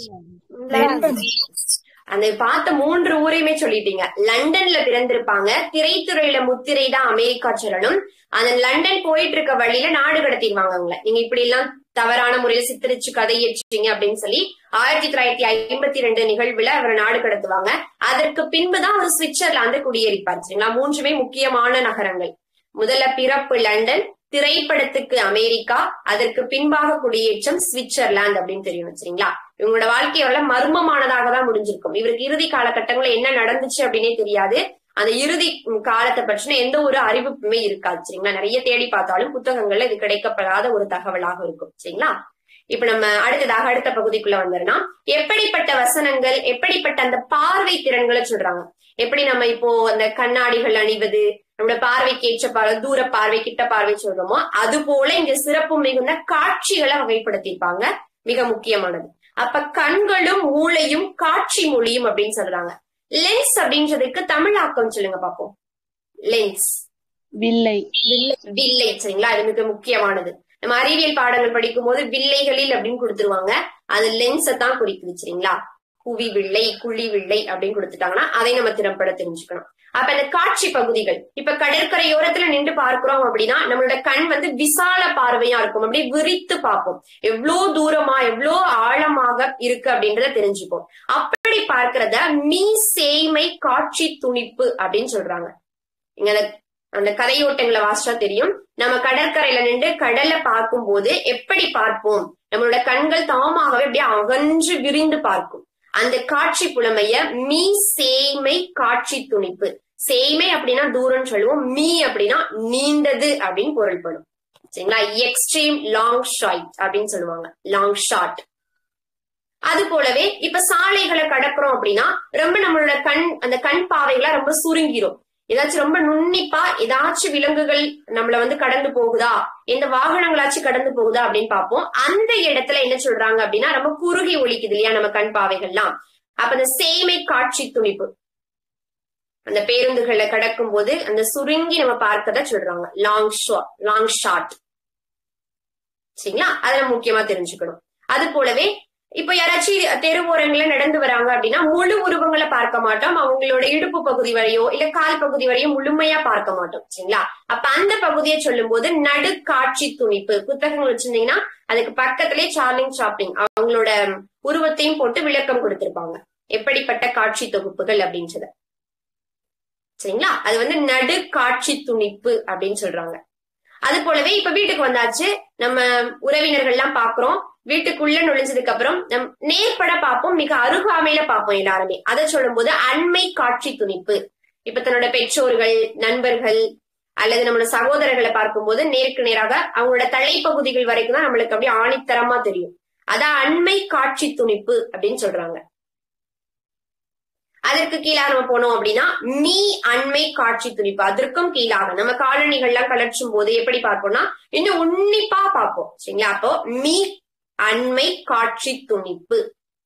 அந்த பார்த்த மூன்று ஊரையுமே சொல்லிட்டீங்க லண்டன்ல பிறந்திருப்பாங்க திரைத்துறையில முத்திரை தான் அமெரிக்கா சொல்லணும் அந்த லண்டன் போயிட்டு இருக்க வழியில நாடு கடத்திடுவாங்க அவங்கள நீங்க இப்படி எல்லாம் தவறான முறையில சித்தரிச்சு கதை ஏற்றீங்க அப்படின்னு சொல்லி ஆயிரத்தி தொள்ளாயிரத்தி ஐம்பத்தி ரெண்டு நிகழ்வுல அவர் நாடு கடத்துவாங்க அதற்கு பின்புதான் அவர் சுவிட்சர்லாந்து குடியேறிப்பார் சரிங்களா மூன்றுமே முக்கியமான நகரங்கள் முதல்ல பிறப்பு லண்டன் திரைப்படத்துக்கு அமெரிக்கா அதற்கு பின்பாக குடியேற்றம் சுவிட்சர்லாந்து அப்படின்னு தெரியும் சரிங்களா இவங்களோட வாழ்க்கை எவ்வளவு மர்மமானதாக தான் முடிஞ்சிருக்கும் இவருக்கு இறுதி காலகட்டங்கள்ல என்ன நடந்துச்சு அப்படின்னே தெரியாது அந்த இறுதி காலத்தை பற்றின எந்த ஒரு அறிவிப்புமே இருக்காது சரிங்களா நிறைய தேடி பார்த்தாலும் புத்தகங்கள்ல இது கிடைக்கப்படாத ஒரு தகவலாக இருக்கும் சரிங்களா இப்ப நம்ம அடுத்ததாக அடுத்த பகுதிக்குள்ள வந்துடலாம் எப்படிப்பட்ட வசனங்கள் எப்படிப்பட்ட அந்த பார்வை திறன்களை சொல்றாங்க எப்படி நம்ம இப்போ அந்த கண்ணாடிகள் அணிவது நம்மளோட பார்வைக்கு ஏற்ற பார்வை தூர பார்வை கிட்ட பார்வை சொல்றோமோ அது போல இங்க சிறப்பு மிகுந்த காட்சிகளை வகைப்படுத்தியிருப்பாங்க மிக முக்கியமானது அப்ப கண்களும் மூளையும் காட்சி மொழியும் அப்படின்னு சொல்றாங்க லென்ஸ் அப்படின்றதுக்கு தமிழாக்கம் சொல்லுங்க பாப்போம் லென்ஸ் வில்லை வில்லை சரிங்களா அது மிக முக்கியமானது நம்ம அறிவியல் பாடங்கள் படிக்கும் போது வில்லைகளில் அப்படின்னு கொடுத்துருவாங்க அது லென்ஸை தான் குறிக்குது சரிங்களா குவி வில்லை குழி வில்லை அப்படின்னு கொடுத்துட்டாங்கன்னா அதை நம்ம திறம்பட தெரிஞ்சுக்கணும் அப்ப இந்த காட்சி பகுதிகள் இப்ப கடற்கரையோரத்துல நின்று பார்க்கிறோம் அப்படின்னா நம்மளோட கண் வந்து விசால பார்வையா இருக்கும் அப்படியே விரித்து பார்ப்போம் எவ்வளவு தூரமா எவ்வளவு ஆழமாக இருக்கு அப்படின்றத தெரிஞ்சுப்போம் அப்படி பார்க்கிறத மீ சேய்மை காட்சி துணிப்பு அப்படின்னு சொல்றாங்க இங்க அந்த அந்த கதையோட்டங்களை வாசிச்சா தெரியும் நம்ம கடற்கரையில நின்று கடலை பார்க்கும் போது எப்படி பார்ப்போம் நம்மளோட கண்கள் தாமாகவே அப்படியே அகன்று விரிந்து பார்க்கும் அந்த காட்சி புலமைய மீ சேய்மை காட்சி துணிப்பு சேய்மை அப்படின்னா தூரம் சொல்லுவோம் மீ அப்படின்னா நீண்டது அப்படின்னு பொருள்படும் சரிங்களா எக்ஸ்ட்ரீம் லாங் ஷாட் அப்படின்னு சொல்லுவாங்க லாங் ஷாட் அது போலவே இப்ப சாலைகளை கடக்குறோம் அப்படின்னா ரொம்ப நம்மளோட கண் அந்த கண் பாவைகளா ரொம்ப சுருங்கிரும் ஏதாச்சும் ரொம்ப நுண்ணிப்பா ஏதாச்சும் விலங்குகள் நம்மள வந்து கடந்து போகுதா எந்த வாகனங்களாச்சும் கடந்து போகுதா அப்படின்னு பார்ப்போம் அந்த இடத்துல என்ன சொல்றாங்க அப்படின்னா ரொம்ப குறுகி ஒழிக்குது இல்லையா நம்ம கண் பாவைகள்லாம் அப்ப அந்த சேமை காட்சி துணிப்பு அந்த பேருந்துகளை கடக்கும் போது அந்த சுருங்கி நம்ம பார்க்கத சொல்றாங்க லாங் ஷா லாங் ஷாட் சரிங்களா அதை நம்ம முக்கியமா தெரிஞ்சுக்கணும் அது போலவே இப்ப யாராச்சும் தெருவோரங்கள நடந்து வராங்க அப்படின்னா முழு உருவங்களை பார்க்க மாட்டோம் அவங்களோட இடுப்பு பகுதி வரையோ இல்ல கால் பகுதி வரையோ முழுமையா பார்க்க மாட்டோம் சரிங்களா அப்ப அந்த பகுதியை சொல்லும் போது நடுக்காட்சி துணிப்பு புத்தகங்கள் வச்சிருந்தீங்கன்னா அதுக்கு பக்கத்திலே சார்லிங் ஷாப்பிங் அவங்களோட உருவத்தையும் போட்டு விளக்கம் கொடுத்திருப்பாங்க எப்படிப்பட்ட காட்சி தொகுப்புகள் அப்படின்றத சரிங்களா அது வந்து நடுக்காட்சி துணிப்பு அப்படின்னு சொல்றாங்க அது போலவே இப்ப வீட்டுக்கு வந்தாச்சு நம்ம உறவினர்கள் எல்லாம் பாக்குறோம் வீட்டுக்குள்ள நுழைஞ்சதுக்கு அப்புறம் நம் நேர்பட பார்ப்போம் மிக அருகாமையில பார்ப்போம் எல்லாருமே அதை சொல்லும் போது அண்மை காட்சி துணிப்பு இப்ப தன்னோட பெற்றோர்கள் நண்பர்கள் அல்லது நம்மளோட சகோதரர்களை பார்க்கும்போது நேருக்கு நேராக அவங்களோட தலைப்பகுதிகள் வரைக்கும் தான் நம்மளுக்கு அப்படியே ஆணித்தரமா தெரியும் அதான் அண்மை காட்சி துணிப்பு அப்படின்னு சொல்றாங்க அதற்கு கீழாக நம்ம போனோம் அப்படின்னா மீ அண்மை காட்சி துணிப்பு அதற்கும் கீழாக நம்ம காலணிகள்லாம் கலற்றும் போது எப்படி பார்ப்போம்னா இன்னும் உன்னிப்பா பார்ப்போம் சரிங்களா அப்போ மீ அண்மை காட்சி துணிப்பு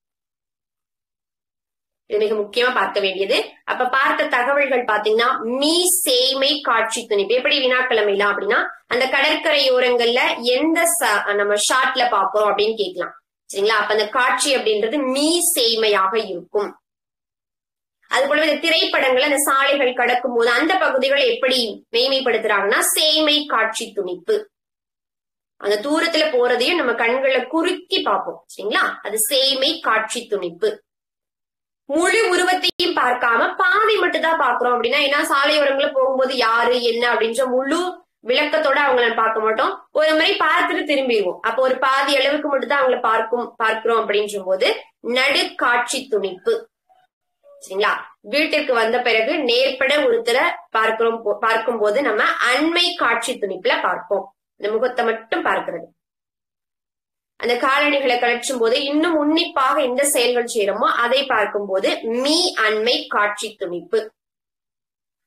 இது மிக முக்கியமா பார்க்க வேண்டியது அப்ப பார்த்த தகவல்கள் பாத்தீங்கன்னா மீ சேமை காட்சி துணிப்பு எப்படி வினாக்கிழமைலாம் அப்படின்னா அந்த கடற்கரையோரங்கள்ல எந்த நம்ம ஷாட்ல பாக்குறோம் அப்படின்னு கேட்கலாம் சரிங்களா அப்ப அந்த காட்சி அப்படின்றது மீ சேமையாக இருக்கும் அது போல இந்த திரைப்படங்கள் அந்த சாலைகள் கடக்கும் போது அந்த பகுதிகளை எப்படி மெய்மைப்படுத்துறாங்கன்னா சேமை காட்சி துணிப்பு அந்த தூரத்துல போறதையும் நம்ம கண்களை குறுக்கி பார்ப்போம் சரிங்களா அது சேமை காட்சி துணிப்பு முழு உருவத்தையும் பார்க்காம பாதி மட்டும் தான் பாக்குறோம் அப்படின்னா ஏன்னா சாலையோரங்கள போகும்போது யாரு என்ன அப்படின்ற முழு விளக்கத்தோட அவங்கள பார்க்க மாட்டோம் ஒரு முறை பார்த்துட்டு திரும்பிடுவோம் அப்போ ஒரு பாதி அளவுக்கு மட்டும் தான் அவங்கள பார்க்கும் பார்க்கிறோம் அப்படின்ற போது நடுக்காட்சி துணிப்பு சரிங்களா வீட்டிற்கு வந்த பிறகு நேர்பட ஒருத்தரை பார்க்கிறோம் பார்க்கும் போது நம்ம அண்மை காட்சி துணிப்புல பார்ப்போம் இந்த முகத்தை மட்டும் பார்க்கிறது அந்த காலணிகளை கலற்றும் போது இன்னும் உன்னிப்பாக எந்த செயல்கள் செய்யறோமோ அதை பார்க்கும் போது மீ அண்மை காட்சி துணிப்பு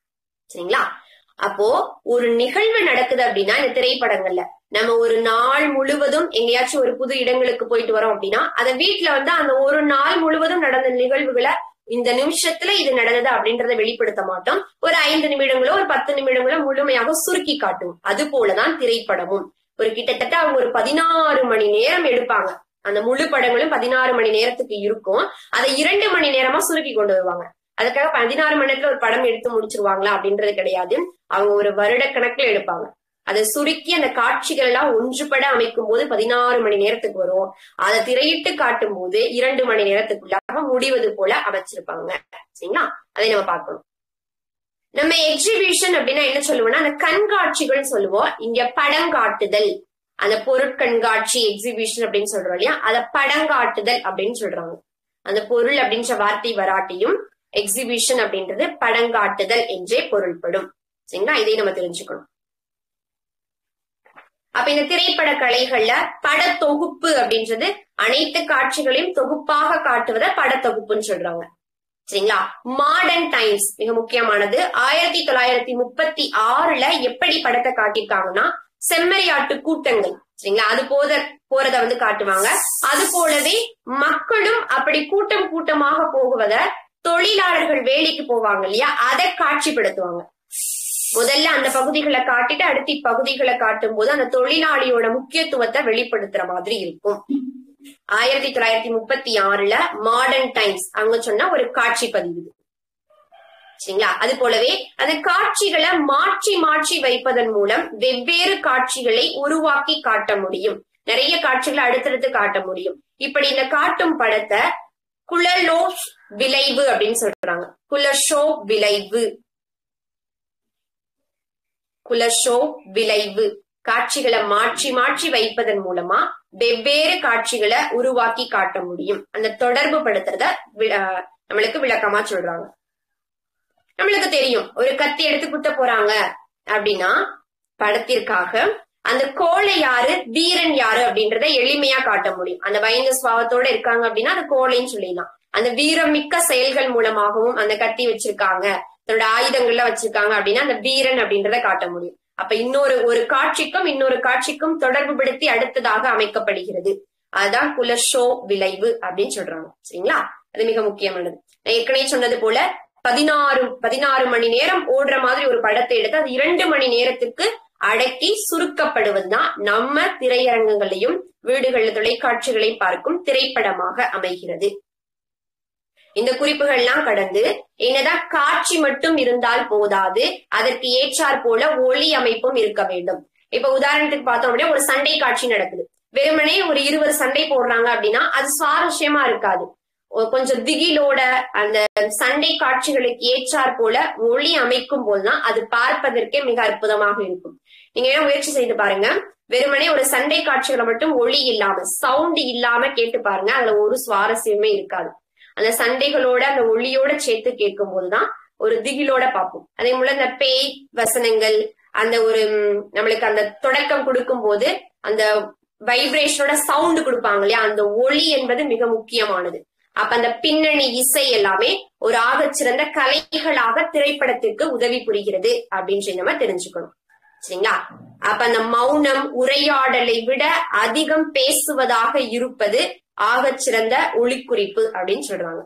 சரிங்களா அப்போ ஒரு நிகழ்வு நடக்குது அப்படின்னா இந்த திரைப்படங்கள்ல நம்ம ஒரு நாள் முழுவதும் எங்கேயாச்சும் ஒரு புது இடங்களுக்கு போயிட்டு வரோம் அப்படின்னா அத வீட்டுல வந்து அந்த ஒரு நாள் முழுவதும் நடந்த நிகழ்வுகளை இந்த நிமிஷத்துல இது நடந்தது அப்படின்றத வெளிப்படுத்த மாட்டோம் ஒரு ஐந்து நிமிடங்களோ ஒரு பத்து நிமிடங்களோ முழுமையாக சுருக்கி காட்டும் அது போலதான் திரைப்படமும் ஒரு கிட்டத்தட்ட அவங்க ஒரு பதினாறு மணி நேரம் எடுப்பாங்க அந்த முழு படங்களும் பதினாறு மணி நேரத்துக்கு இருக்கும் அதை இரண்டு மணி நேரமா சுருக்கி கொண்டு வருவாங்க அதுக்காக பதினாறு மணி நேரத்துல ஒரு படம் எடுத்து முடிச்சிருவாங்களா அப்படின்றது கிடையாது அவங்க ஒரு வருட கணக்குல எடுப்பாங்க அதை சுருக்கி அந்த காட்சிகள் எல்லாம் ஒன்றுபட அமைக்கும் போது பதினாறு மணி நேரத்துக்கு வரும் அதை திரையிட்டு காட்டும் போது இரண்டு மணி நேரத்துக்குள்ளாக முடிவது போல அமைச்சிருப்பாங்க சரிங்களா அதை நம்ம பார்க்கணும் நம்ம எக்ஸிபிஷன் அப்படின்னா என்ன சொல்லுவோம்னா அந்த கண்காட்சிகள் சொல்லுவோம் இங்க படங்காட்டுதல் அந்த பொருட்கண்காட்சி எக்ஸிபிஷன் அப்படின்னு சொல்றோம் இல்லையா அத படங்காட்டுதல் அப்படின்னு சொல்றாங்க அந்த பொருள் அப்படின்ற வார்த்தை வராட்டியும் எக்ஸிபிஷன் அப்படின்றது படங்காட்டுதல் என்றே பொருள்படும் சரிங்களா இதை நம்ம தெரிஞ்சுக்கணும் அப்ப இந்த திரைப்பட கலைகள்ல படத்தொகுப்பு அப்படின்றது அனைத்து காட்சிகளையும் தொகுப்பாக காட்டுவத படத்தொகுப்புன்னு சொல்றாங்க சரிங்களா மாடர்ன் டைம்ஸ் மிக முக்கியமானது ஆயிரத்தி தொள்ளாயிரத்தி முப்பத்தி ஆறுல எப்படி படத்தை காட்டியிருக்காங்கன்னா செம்மறியாட்டு கூட்டங்கள் சரிங்களா அது போத போறத வந்து காட்டுவாங்க அது போலவே மக்களும் அப்படி கூட்டம் கூட்டமாக போகுவத தொழிலாளர்கள் வேலைக்கு போவாங்க இல்லையா அதை காட்சிப்படுத்துவாங்க முதல்ல அந்த பகுதிகளை காட்டிட்டு அடுத்து இப்பகுதிகளை காட்டும் போது அந்த தொழிலாளியோட முக்கியத்துவத்தை வெளிப்படுத்துற மாதிரி இருக்கும் ஆயிரத்தி தொள்ளாயிரத்தி முப்பத்தி ஆறுல மாடர்ன் டைம்ஸ் அவங்க சொன்ன ஒரு காட்சி பதிவு இது. சரிங்களா அது போலவே அந்த காட்சிகளை மாற்றி மாற்றி வைப்பதன் மூலம் வெவ்வேறு காட்சிகளை உருவாக்கி காட்ட முடியும் நிறைய காட்சிகளை அடுத்தடுத்து காட்ட முடியும் இப்படி இந்த காட்டும் படத்தை குழலோ விளைவு அப்படின்னு சொல்றாங்க குலஷோ விளைவு குலஷோ விளைவு காட்சிகளை மாற்றி மாற்றி வைப்பதன் மூலமா வெவ்வேறு காட்சிகளை உருவாக்கி காட்ட முடியும் அந்த தொடர்பு படுத்துறத வி- ஆஹ் நம்மளுக்கு விளக்கமா சொல்றாங்க நம்மளுக்கு தெரியும் ஒரு கத்தி எடுத்து குத்த போறாங்க அப்படின்னா படத்திற்காக அந்த கோழை யாரு வீரன் யாரு அப்படின்றத எளிமையா காட்ட முடியும் அந்த பயந்த சுவாவத்தோட இருக்காங்க அப்படின்னா அந்த கோழைன்னு சொல்லிடலாம் அந்த வீரமிக்க செயல்கள் மூலமாகவும் அந்த கத்தி வச்சிருக்காங்க தன்னோட ஆயுதங்கள்ல வச்சிருக்காங்க அப்படின்னா அந்த வீரன் அப்படின்றத காட்ட முடியும் அப்ப இன்னொரு ஒரு காட்சிக்கும் இன்னொரு காட்சிக்கும் தொடர்பு படுத்தி அடுத்ததாக அமைக்கப்படுகிறது அதுதான் குலஷோ விளைவு அப்படின்னு சொல்றாங்க சரிங்களா அது மிக முக்கியமானது நான் ஏற்கனவே சொன்னது போல பதினாறு பதினாறு மணி நேரம் ஓடுற மாதிரி ஒரு படத்தை எடுத்து அது இரண்டு மணி நேரத்துக்கு அடக்கி சுருக்கப்படுவதுதான் நம்ம திரையரங்குகளையும் வீடுகளில் தொலைக்காட்சிகளை பார்க்கும் திரைப்படமாக அமைகிறது இந்த குறிப்புகள்லாம் கடந்து என்னதான் காட்சி மட்டும் இருந்தால் போதாது அதற்கு ஏற்றாற் போல ஒளி அமைப்பும் இருக்க வேண்டும் இப்ப உதாரணத்துக்கு பார்த்தோம் அப்படின்னா ஒரு சண்டை காட்சி நடக்குது வெறுமனே ஒரு இருவர் சண்டை போடுறாங்க அப்படின்னா அது சுவாரஸ்யமா இருக்காது ஒ- கொஞ்சம் திகிலோட அந்த சண்டை காட்சிகளுக்கு ஏற்றாற் போல ஒளி அமைக்கும் போதுதான் அது பார்ப்பதற்கே மிக அற்புதமாக இருக்கும் நீங்க வேணா முயற்சி செய்து பாருங்க வெறுமனே ஒரு சண்டை காட்சிகளை மட்டும் ஒளி இல்லாம சவுண்ட் இல்லாம கேட்டு பாருங்க அதுல ஒரு சுவாரஸ்யமே இருக்காது அந்த சண்டைகளோட அந்த ஒளியோட சேர்த்து கேட்கும் போதுதான் ஒரு திகிலோட பார்ப்போம் அதே போல இந்த பேய் வசனங்கள் அந்த ஒரு ம், நம்மளுக்கு அந்த தொடக்கம் கொடுக்கும் போது அந்த வைப்ரேஷனோட சவுண்ட் கொடுப்பாங்க இல்லையா அந்த ஒளி என்பது மிக முக்கியமானது அப்ப அந்த பின்னணி இசை எல்லாமே ஒரு ஆகச்சிறந்த கலைகளாக திரைப்படத்திற்கு உதவி புரிகிறது அப்படின்னு சொல்லி நம்ம தெரிஞ்சுக்கணும் சரிங்களா அப்ப அந்த மௌனம் உரையாடலை விட அதிகம் பேசுவதாக இருப்பது ஆகச்சிறந்த ஒளிக்குறிப்பு அப்படின்னு சொல்றாங்க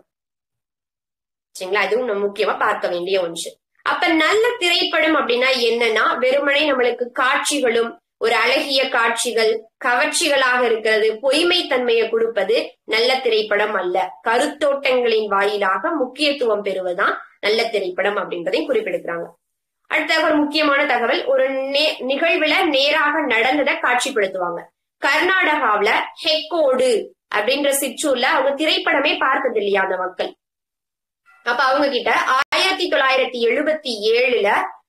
சரிங்களா இதுவும் நம்ம முக்கியமா பார்க்க வேண்டிய ஒன்று அப்ப நல்ல திரைப்படம் அப்படின்னா என்னன்னா வெறுமனே நம்மளுக்கு காட்சிகளும் ஒரு அழகிய காட்சிகள் கவர்ச்சிகளாக இருக்கிறது பொய்மை தன்மையை கொடுப்பது நல்ல திரைப்படம் அல்ல கருத்தோட்டங்களின் வாயிலாக முக்கியத்துவம் பெறுவதுதான் நல்ல திரைப்படம் அப்படின்றதையும் குறிப்பிடுகிறாங்க அடுத்த ஒரு முக்கியமான தகவல் ஒரு நே- நிகழ்வுல நேராக நடந்ததை காட்சிப்படுத்துவாங்க கர்நாடகாவுல ஹெக்கோடு அப்படின்ற சிற்றூர்ல அவங்க திரைப்படமே பார்த்தது இல்லையா அந்த மக்கள் அப்ப அவங்க கிட்ட ஆயிரத்தி தொள்ளாயிரத்தி எழுபத்தி ஏழுல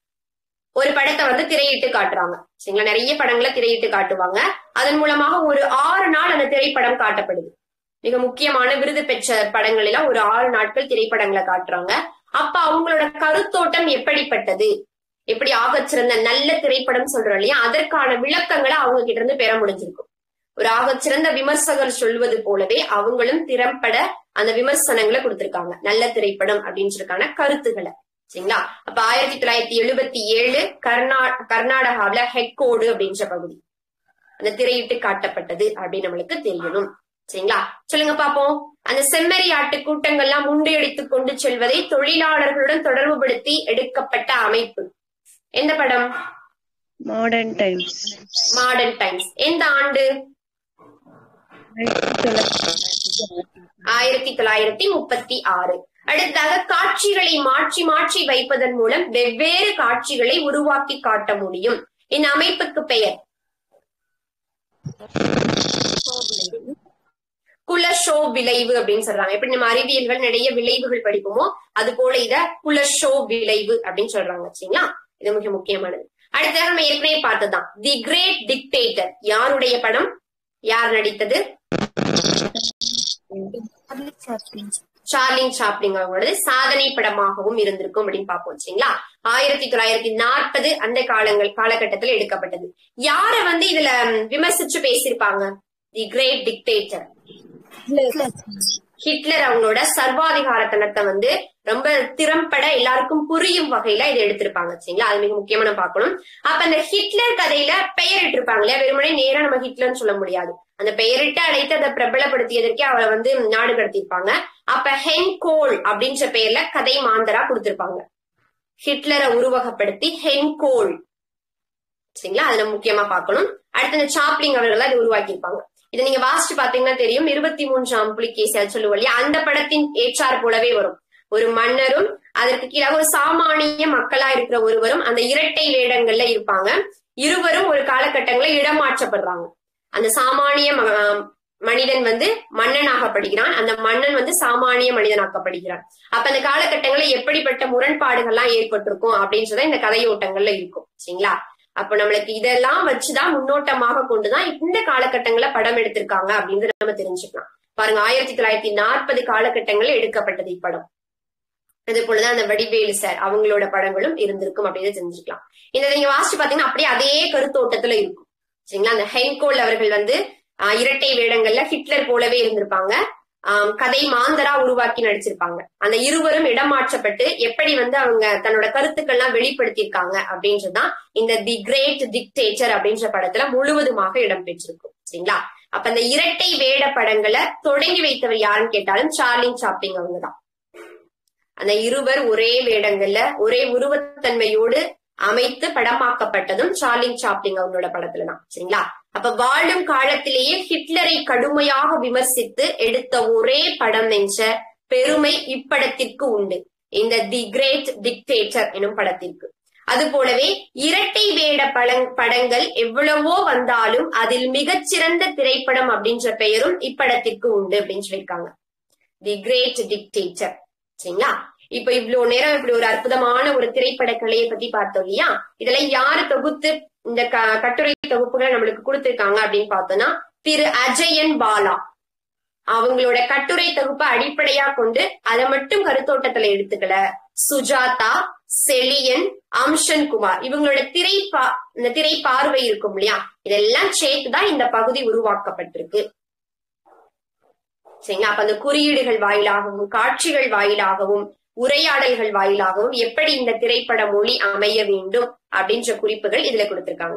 ஒரு படத்தை வந்து திரையிட்டு காட்டுறாங்க சரிங்களா நிறைய படங்களை திரையிட்டு காட்டுவாங்க அதன் மூலமாக ஒரு ஆறு நாள் அந்த திரைப்படம் காட்டப்படுது மிக முக்கியமான விருது பெற்ற படங்கள் எல்லாம் ஒரு ஆறு நாட்கள் திரைப்படங்களை காட்டுறாங்க அப்ப அவங்களோட கருத்தோட்டம் எப்படிப்பட்டது எப்படி ஆகச்சிறந்த நல்ல திரைப்படம் சொல்றோம் இல்லையா அதற்கான விளக்கங்களை அவங்க கிட்ட இருந்து பெற முடிஞ்சிருக்கும் ஒரு ஆகச்சிறந்த விமர்சகர் சொல்வது போலவே அவங்களும் திறம்பட அந்த விமர்சனங்களை கொடுத்திருக்காங்க நல்ல திரைப்படம் அப்படின்றதுக்கான கருத்துக்களை சரிங்களா அப்ப ஆயிரத்தி தொள்ளாயிரத்தி எழுபத்தி ஏழு கர்நா கர்நாடகாவில ஹெக்கோடு அப்படின்ற பகுதி அந்த திரையிட்டு காட்டப்பட்டது அப்படின்னு நம்மளுக்கு தெரியணும் சரிங்களா சொல்லுங்க பாப்போம் அந்த செம்மறி ஆட்டு கூட்டங்கள்லாம் முண்டியடித்துக் கொண்டு செல்வதை தொழிலாளர்களுடன் தொடர்புபடுத்தி எடுக்கப்பட்ட அமைப்பு எந்த படம் மாடர்ன் டைம்ஸ் மாடர்ன் டைம்ஸ் எந்த ஆண்டு ஆயிரத்தி தொள்ளாயிரத்தி முப்பத்தி ஆறு அடுத்ததாக காட்சிகளை மாற்றி மாற்றி வைப்பதன் மூலம் வெவ்வேறு காட்சிகளை உருவாக்கி காட்ட முடியும் இந்த அமைப்புக்கு பெயர் குலஷோ விளைவு அப்படின்னு சொல்றாங்க எப்படி நம்ம அறிவியல்கள் நிறைய விளைவுகள் படிப்போமோ அது போல இத குலஷோ விளைவு அப்படின்னு சொல்றாங்க சரிங்களா இது மிக முக்கியமானது அடுத்ததாக நம்ம ஏற்கனவே பார்த்ததுதான் தி கிரேட் டிக்டேட்டர் யாருடைய படம் யார் நடித்தது சார்லின் சாப்ளிங் அவங்களோட சாதனை படமாகவும் இருந்திருக்கும் அப்படின்னு பார்ப்போம் சரிங்களா ஆயிரத்தி தொள்ளாயிரத்தி நாற்பது அந்த காலங்கள் காலகட்டத்தில் எடுக்கப்பட்டது யார வந்து இதுல ம், விமர்சிச்சு பேசியிருப்பாங்க தி கிரேட் டிக்டேட்டர் ஹிட்லர் அவங்களோட சர்வாதிகாரத்தனத்தை வந்து ரொம்ப திறம்பட எல்லாருக்கும் புரியும் வகையில இதை எடுத்திருப்பாங்க சரிங்களா அது மிக முக்கியமா நம்ம பார்க்கணும் அப்ப அந்த ஹிட்லர் கதையில பெயரிட்டு இருப்பாங்க இல்லையா வெறுமனே நேரா நம்ம ஹிட்லர்னு சொல்ல முடியாது அந்த பெயரிட்டு அழைத்து அதை பிரபலப்படுத்தியதற்கே அவரை வந்து நாடு கடத்திருப்பாங்க அப்ப ஹென் கோல் அப்படின்ற பெயர்ல கதை மாந்தரா கொடுத்திருப்பாங்க ஹிட்லரை உருவகப்படுத்தி ஹென் கோல் சரிங்களா அதை நம்ம முக்கியமா பார்க்கணும் அடுத்து இந்த சாப்ளிங் அவர்கள் அதை உருவாக்கியிருப்பாங்க இதை நீங்க வாசிச்சு பாத்தீங்கன்னா தெரியும் இருபத்தி மூன்றாம் புலிகேசி அது சொல்லுவோம் இல்லையா அந்த படத்தின் ஏற்றார் போலவே வரும் ஒரு மன்னரும் அதற்கு கீழாக ஒரு சாமானிய மக்களா இருக்கிற ஒருவரும் அந்த இரட்டை வேடங்கள்ல இருப்பாங்க இருவரும் ஒரு காலகட்டங்களில் இடமாற்றப்படுறாங்க அந்த சாமானிய ம- மனிதன் வந்து மன்னனாகப்படுகிறான் அந்த மன்னன் வந்து சாமானிய மனிதனாக்கப்படுகிறான் அப்ப அந்த காலகட்டங்களில் எப்படிப்பட்ட முரண்பாடுகள்லாம் ஏற்பட்டிருக்கும் அப்படின்றத இந்த கதையோட்டங்கள்ல இருக்கும் சரிங்களா அப்ப நம்மளுக்கு இதெல்லாம் வச்சுதான் முன்னோட்டமாக கொண்டுதான் இந்த காலகட்டங்கள படம் எடுத்திருக்காங்க அப்படின்றத நம்ம தெரிஞ்சுக்கலாம் பாருங்க ஆயிரத்தி தொள்ளாயிரத்தி நாற்பது காலகட்டங்கள்ல எடுக்கப்பட்டது இப்படம் அது போலதான் அந்த வடிவேலு சார் அவங்களோட படங்களும் இருந்திருக்கும் அப்படின்னு தெரிஞ்சுக்கலாம் இதை நீங்க வாசிச்சு பாத்தீங்கன்னா அப்படியே அதே கருத்தோட்டத்துல இருக்கும் சரிங்களா அந்த ஹென்கோல் அவர்கள் வந்து ஆஹ், இரட்டை வேடங்கள்ல ஹிட்லர் போலவே இருந்திருப்பாங்க ஆம், கதை மாந்தரா உருவாக்கி நடிச்சிருப்பாங்க அந்த இருவரும் இடமாற்றப்பட்டு எப்படி வந்து அவங்க தன்னோட கருத்துக்கள்லாம் வெளிப்படுத்தியிருக்காங்க அப்படின்றதுதான் இந்த தி கிரேட் டிக்டேட்டர் அப்படின்ற படத்துல முழுவதுமாக இடம்பெற்றிருக்கும் சரிங்களா அப்ப அந்த இரட்டை வேட படங்களை தொடங்கி வைத்தவர் யாருன்னு கேட்டாலும் சார்லிங் சாப்பிங் அவங்கதான் அந்த இருவர் ஒரே வேடங்கள்ல ஒரே உருவத்தன்மையோடு அமைத்து படமாக்கப்பட்டதும் சார்லிங் சாப்ளிங் அவங்களோட படத்துலதான் சரிங்களா அப்ப வாழும் காலத்திலேயே ஹிட்லரை கடுமையாக விமர்சித்து எடுத்த ஒரே படம் என்ற பெருமை இப்படத்திற்கு உண்டு இந்த தி கிரேட் டிக்டேட்டர் எனும் படத்திற்கு அது போலவே இரட்டை வேட படங் படங்கள் எவ்வளவோ வந்தாலும் அதில் மிகச்சிறந்த திரைப்படம் அப்படின்ற பெயரும் இப்படத்திற்கு உண்டு அப்படின்னு சொல்லியிருக்காங்க தி கிரேட் டிக்டேட்டர் சரிங்களா இப்ப இவ்வளவு நேரம் இப்படி ஒரு அற்புதமான ஒரு திரைப்பட கலையை பத்தி பார்த்தோம் இல்லையா இதெல்லாம் யாரு தொகுத்து இந்த க- கட்டுரை தொகுப்புகளை நம்மளுக்கு கொடுத்திருக்காங்க அப்படின்னு பார்த்தோம்னா திரு அஜயன் பாலா அவங்களோட கட்டுரை தொகுப்பை அடிப்படையா கொண்டு அதை மட்டும் கருத்தோட்டத்துல எடுத்துக்கல சுஜாதா செலியன் அம்ஷன் குமார் இவங்களோட திரை பா இந்த திரை பார்வை இருக்கும் இல்லையா இதெல்லாம் சேர்த்துதான் இந்த பகுதி உருவாக்கப்பட்டிருக்கு சரிங்களா அப்ப அந்த குறியீடுகள் வாயிலாகவும் காட்சிகள் வாயிலாகவும் உரையாடல்கள் வாயிலாகவும் எப்படி இந்த திரைப்பட மொழி அமைய வேண்டும் அப்படின்ற குறிப்புகள் இதுல கொடுத்திருக்காங்க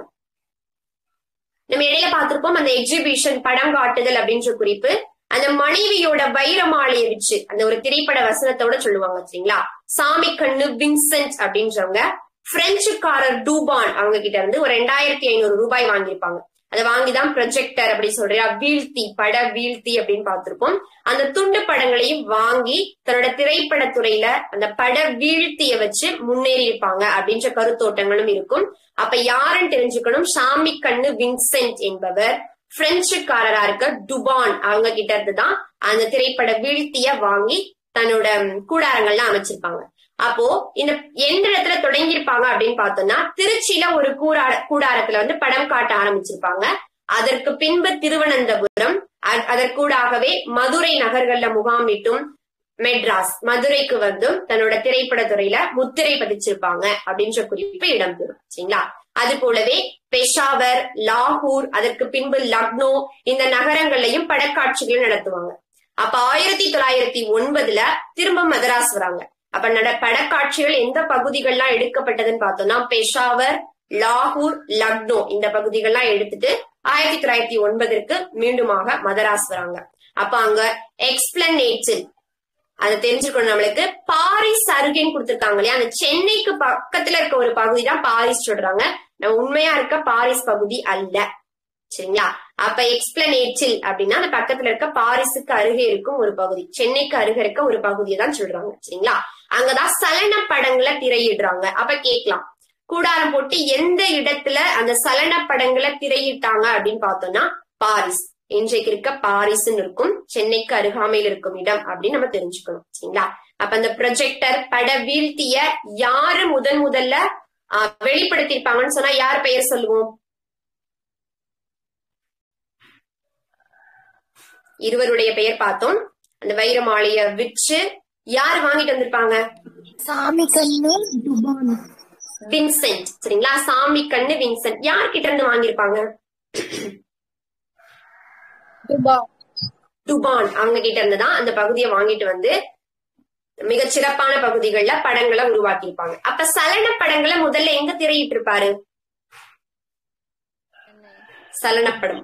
நம்ம இடையில பார்த்திருப்போம் அந்த எக்ஸிபிஷன் படம் காட்டுதல் அப்படின்ற குறிப்பு அந்த மனைவியோட வைரமாலையை வச்சு அந்த ஒரு திரைப்பட வசனத்தோட சொல்லுவாங்க சரிங்களா சாமி கண்ணு வின்சென்ட் அப்படின்றவங்க பிரெஞ்சுக்காரர் டூபான் அவங்க கிட்ட இருந்து ஒரு ரெண்டாயிரத்தி ஐநூறு ரூபாய் வாங்கியிருப்பாங்க அதை வாங்கிதான் ப்ரொஜெக்டர் அப்படி சொல்றியா வீழ்த்தி பட வீழ்த்தி அப்படின்னு பார்த்திருப்போம் அந்த துண்டு படங்களையும் வாங்கி தன்னோட திரைப்படத்துறையில அந்த பட வீழ்த்திய வச்சு முன்னேறி இருப்பாங்க அப்படின்ற கருத்தோட்டங்களும் இருக்கும் அப்ப யாருன்னு தெரிஞ்சுக்கணும் சாமி கண்ணு வின்சென்ட் என்பவர் பிரெஞ்சுக்காரரா இருக்க டுபான் அவங்க கிட்ட இருந்து தான் அந்த திரைப்பட வீழ்த்திய வாங்கி தன்னோட ம், கூடாரங்கள்லாம் அமைச்சிருப்பாங்க அப்போ இந்த எந்த இடத்துல தொடங்கியிருப்பாங்க அப்படின்னு பார்த்தோம்னா திருச்சியில ஒரு கூடார கூடாரத்துல வந்து படம் காட்ட ஆரம்பிச்சிருப்பாங்க அதற்கு பின்பு திருவனந்தபுரம் அ- அதற்கூடாகவே மதுரை நகர்கள்ல முகாமிட்டும் மெட்ராஸ் மதுரைக்கு வந்தும் தன்னோட திரைப்படத்துறையில முத்திரை பதிச்சிருப்பாங்க அப்படின்ற குறிப்பு இடம்பெறும் சரிங்களா அது போலவே பெஷாவர் லாகூர் அதற்கு பின்பு லக்னோ இந்த நகரங்கள்லயும் படக்காட்சிகள் நடத்துவாங்க அப்ப ஆயிரத்தி தொள்ளாயிரத்தி ஒன்பதுல திரும்ப மதராஸ் வராங்க அப்ப நட படக்காட்சிகள் எந்த பகுதிகள்லாம் எடுக்கப்பட்டதுன்னு பார்த்தோம்னா பெஷாவர் லாகூர் லக்னோ இந்த பகுதிகள்லாம் எடுத்துட்டு ஆயிரத்தி தொள்ளாயிரத்தி ஒன்பதற்கு மீண்டுமாக மதராஸ் வராங்க அப்ப அங்க எக்ஸ்பிளனேட்டில் அது தெரிஞ்சுக்கணும் நம்மளுக்கு பாரிஸ் அருகேன்னு கொடுத்திருக்காங்க இல்லையா அந்த சென்னைக்கு பக்கத்துல இருக்க ஒரு பகுதி தான் பாரிஸ் சொல்றாங்க நம்ம உண்மையா இருக்க பாரிஸ் பகுதி அல்ல சரிங்களா அப்ப எக்ஸ்பிளனேட்டில் அப்படின்னா அந்த பக்கத்துல இருக்க பாரிஸுக்கு அருகே இருக்கும் ஒரு பகுதி சென்னைக்கு அருகே இருக்க ஒரு பகுதியை தான் சொல்றாங்க சரிங்களா அங்கதான் சலன படங்களை திரையிடுறாங்க அப்ப கேட்கலாம் கூடாரம் போட்டு எந்த இடத்துல அந்த சலன படங்களை திரையிட்டாங்க அப்படின்னு பார்த்தோம்னா பாரிஸ் இன்றைக்கு இருக்க பாரிஸ்ன்னு இருக்கும் சென்னைக்கு அருகாமையில் இருக்கும் இடம் அப்படின்னு நம்ம தெரிஞ்சுக்கணும் சரிங்களா அப்ப அந்த ப்ரொஜெக்டர் பட வீழ்த்திய யாரு முதன் முதல்ல ஆஹ், வெளிப்படுத்தியிருப்பாங்கன்னு சொன்னா யார் பெயர் சொல்லுவோம் இருவருடைய பெயர் பார்த்தோம் அந்த வைர மாலைய விற்று யார் வாங்கிட்டு வந்திருப்பாங்க சாமி கண்ணு துபான் வின்சென்ட் சரிங்களா சாமி கண்ணு வின்சென்ட் யார்கிட்ட இருந்து வாங்கியிருப்பாங்க துபா டுபான் அவங்க கிட்ட இருந்து தான் அந்த பகுதியை வாங்கிட்டு வந்து மிக சிறப்பான பகுதிகள்ல படங்களை உருவாக்கியிருப்பாங்க அப்ப சலன படங்களை முதல்ல எங்க திரையிட்டு இருப்பாரு சலனப்படம்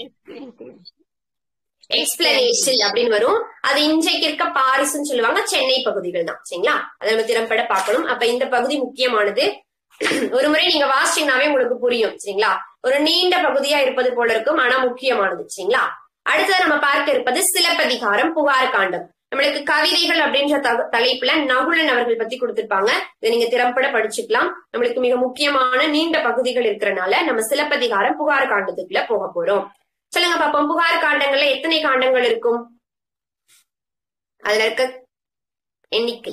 எக்ஸ்பிளனேஷன் அப்படின்னு வரும் அது இன்றைக்கு இருக்க பாரிஸ்ன்னு சொல்லுவாங்க சென்னை பகுதிகள் தான் சரிங்களா அதை நம்ம திறம்பட பார்க்கணும் அப்ப இந்த பகுதி முக்கியமானது ஒரு முறை நீங்க வாசிச்சீங்கன்னாவே உங்களுக்கு புரியும் சரிங்களா ஒரு நீண்ட பகுதியா இருப்பது போல இருக்கும் ஆனா முக்கியமானது சரிங்களா அடுத்தது நம்ம பார்க்க இருப்பது சிலப்பதிகாரம் புகார் காண்டம் நம்மளுக்கு கவிதைகள் அப்படின்ற தக- தலைப்புல நகுலன் அவர்கள் பத்தி கொடுத்திருப்பாங்க இதை நீங்க திறம்பட படிச்சுக்கலாம் நம்மளுக்கு மிக முக்கியமான நீண்ட பகுதிகள் இருக்கிறனால நம்ம சிலப்பதிகாரம் புகார் காண்டத்துக்குள்ள போக போறோம் சொல்லுங்க பாப்போம் புகார் காண்டங்கள்ல எத்தனை காண்டங்கள் இருக்கும் அதுல இருக்க எண்ணிக்கை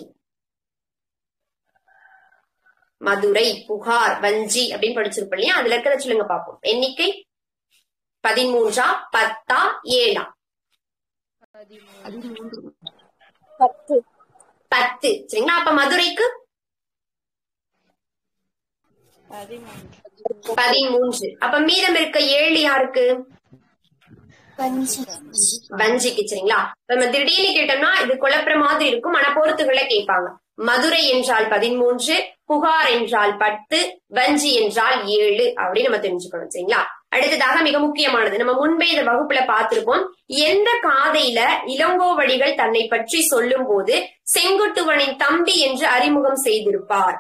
மதுரை புகார் வஞ்சி அப்படின்னு படிச்சிருப்போம் இல்லையா அதுல இருக்கிறத சொல்லுங்க பாப்போம் எண்ணிக்கை பதிமூன்றா பத்தா ஏழா பத்து பத்து சரிங்களா அப்ப மதுரைக்கு பதிமூன்று அப்ப மீதம் இருக்க ஏழு யாருக்கு பஞ்சு வஞ்சிக்கு சரிங்களா இப்ப நம்ம திடீர்னு கேட்டோம்னா இது குழப்புற மாதிரி இருக்கும் ஆனா பொறுத்துகளை கேட்பாங்க மதுரை என்றால் பதிமூன்று புகார் என்றால் பத்து வஞ்சி என்றால் ஏழு அப்படின்னு நம்ம தெரிஞ்சுக்கணும் சரிங்களா அடுத்ததாக மிக முக்கியமானது நம்ம முன்பே இந்த வகுப்புல பார்த்திருப்போம் எந்த காதையில இளங்கோவடிகள் தன்னை பற்றி சொல்லும் போது செங்குட்டுவனின் தம்பி என்று அறிமுகம் செய்திருப்பார்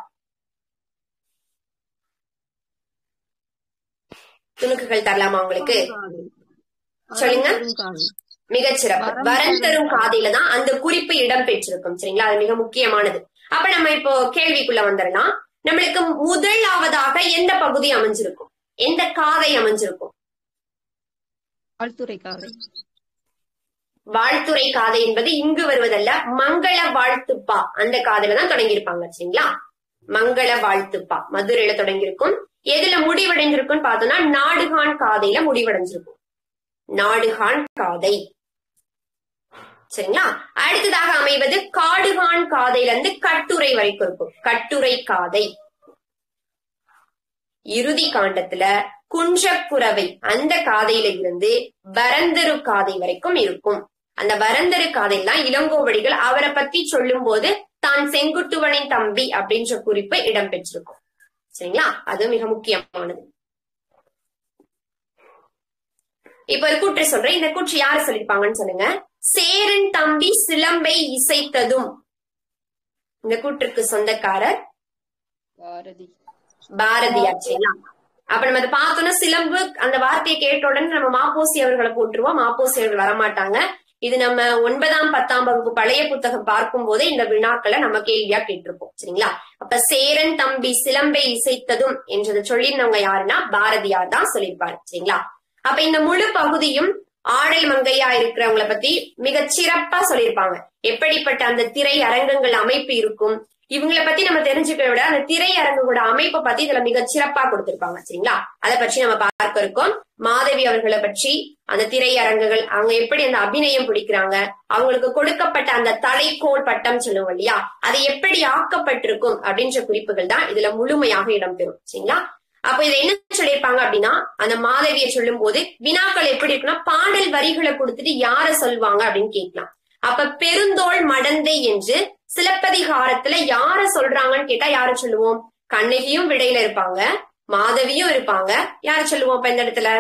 துணுக்குகள் தரலாமா உங்களுக்கு சொல்லுங்க மிகச்சிறப்பு வரம் தரும் காதையில தான் அந்த குறிப்பு இடம் பெற்றிருக்கும் சரிங்களா அது மிக முக்கியமானது அப்ப நம்ம இப்போ கேள்விக்குள்ள வந்துடலாம் நம்மளுக்கு முதலாவதாக எந்த பகுதி அமைஞ்சிருக்கும் எந்த காதை அமைஞ்சிருக்கும் வாழ்த்துறை காலை வாழ்த்துறை காதை என்பது இங்கு வருவதல்ல மங்கள வாழ்த்துப்பா அந்த காதையில தான் தொடங்கியிருப்பாங்க சரிங்களா மங்கள வாழ்த்துப்பா மதுரையில தொடங்கியிருக்கும் எதுல முடிவடைஞ்சிருக்கும்னு பார்த்தோம்னா நாடுகான் காதையில முடிவடைஞ்சிருக்கும் நாடுகான் காதை சரிங்களா அடுத்ததாக அமைவது காடுகான் காதையில இருந்து கட்டுரை வரைக்கும் இருக்கும் கட்டுரை காதை இறுதி காண்டத்துல குன்றக்குறவை அந்த காதையில இருந்து வரந்தரு காதை வரைக்கும் இருக்கும் அந்த வரந்தரு காதையெல்லாம் இளங்கோவடிகள் அவரை பத்தி சொல்லும் போது தான் செங்குட்டுவனின் தம்பி அப்படின்ற குறிப்பு இடம்பெற்றிருக்கும் சரிங்களா அது மிக முக்கியமானது இப்ப ஒரு கூற்று சொல்றேன் இந்த கூற்று யாரு சொல்லிருப்பாங்கன்னு சொல்லுங்க சேரன் தம்பி சிலம்பை இசைத்ததும் இந்த கூற்றுக்கு சொந்தக்காரர் பாரதி பாரதியார் சரிங்களா அப்ப நம்ம அதை பார்த்தோம்னா சிலம்பு அந்த வார்த்தையை கேட்ட உடனே நம்ம மாப்போசி அவர்களை போட்டுருவோம் மாப்போசி அவர்கள் வரமாட்டாங்க இது நம்ம ஒன்பதாம் பத்தாம் வகுப்பு பழைய புத்தகம் பார்க்கும் போதே இந்த வினாக்களை நம்ம கேள்வியா கேட்டிருப்போம் சரிங்களா அப்ப சேரன் தம்பி சிலம்பை இசைத்ததும் என்றதை சொல்லியிருந்தவங்க யாருன்னா பாரதியார் தான் சொல்லியிருப்பாரு சரிங்களா அப்ப இந்த முழு பகுதியும் ஆடல் மங்கையா இருக்கிறவங்கள பத்தி மிகச் சிறப்பா சொல்லியிருப்பாங்க எப்படிப்பட்ட அந்த திரை அரங்கங்கள் அமைப்பு இருக்கும் இவங்கள பத்தி நம்ம தெரிஞ்சுக்க விட அந்த திரையரங்கோட அமைப்பை பத்தி இதுல மிகச் சிறப்பா கொடுத்திருப்பாங்க சரிங்களா அதை பற்றி நம்ம பார்க்க இருக்கோம் மாதவி அவர்களை பற்றி அந்த திரையரங்குகள் அவங்க எப்படி அந்த அபிநயம் பிடிக்கிறாங்க அவங்களுக்கு கொடுக்கப்பட்ட அந்த தலைக்கோள் பட்டம் சொல்லுவோம் இல்லையா அது எப்படி ஆக்கப்பட்டிருக்கும் அப்படின்ற குறிப்புகள் தான் இதுல முழுமையாக இடம்பெறும் சரிங்களா அப்ப இதை என்ன சொல்லியிருப்பாங்க அப்படின்னா அந்த மாதவியை சொல்லும் போது வினாக்கள் எப்படி இருக்குன்னா பாடல் வரிகளை கொடுத்துட்டு யார சொல்லுவாங்க அப்படின்னு கேட்கலாம் அப்ப பெருந்தோள் மடந்தை என்று சிலப்பதிகாரத்துல யார சொல்றாங்கன்னு கேட்டா யார சொல்லுவோம் கண்ணகியும் விடையில இருப்பாங்க மாதவியும் இருப்பாங்க யார சொல்லுவோம் இப்ப இந்த இடத்துல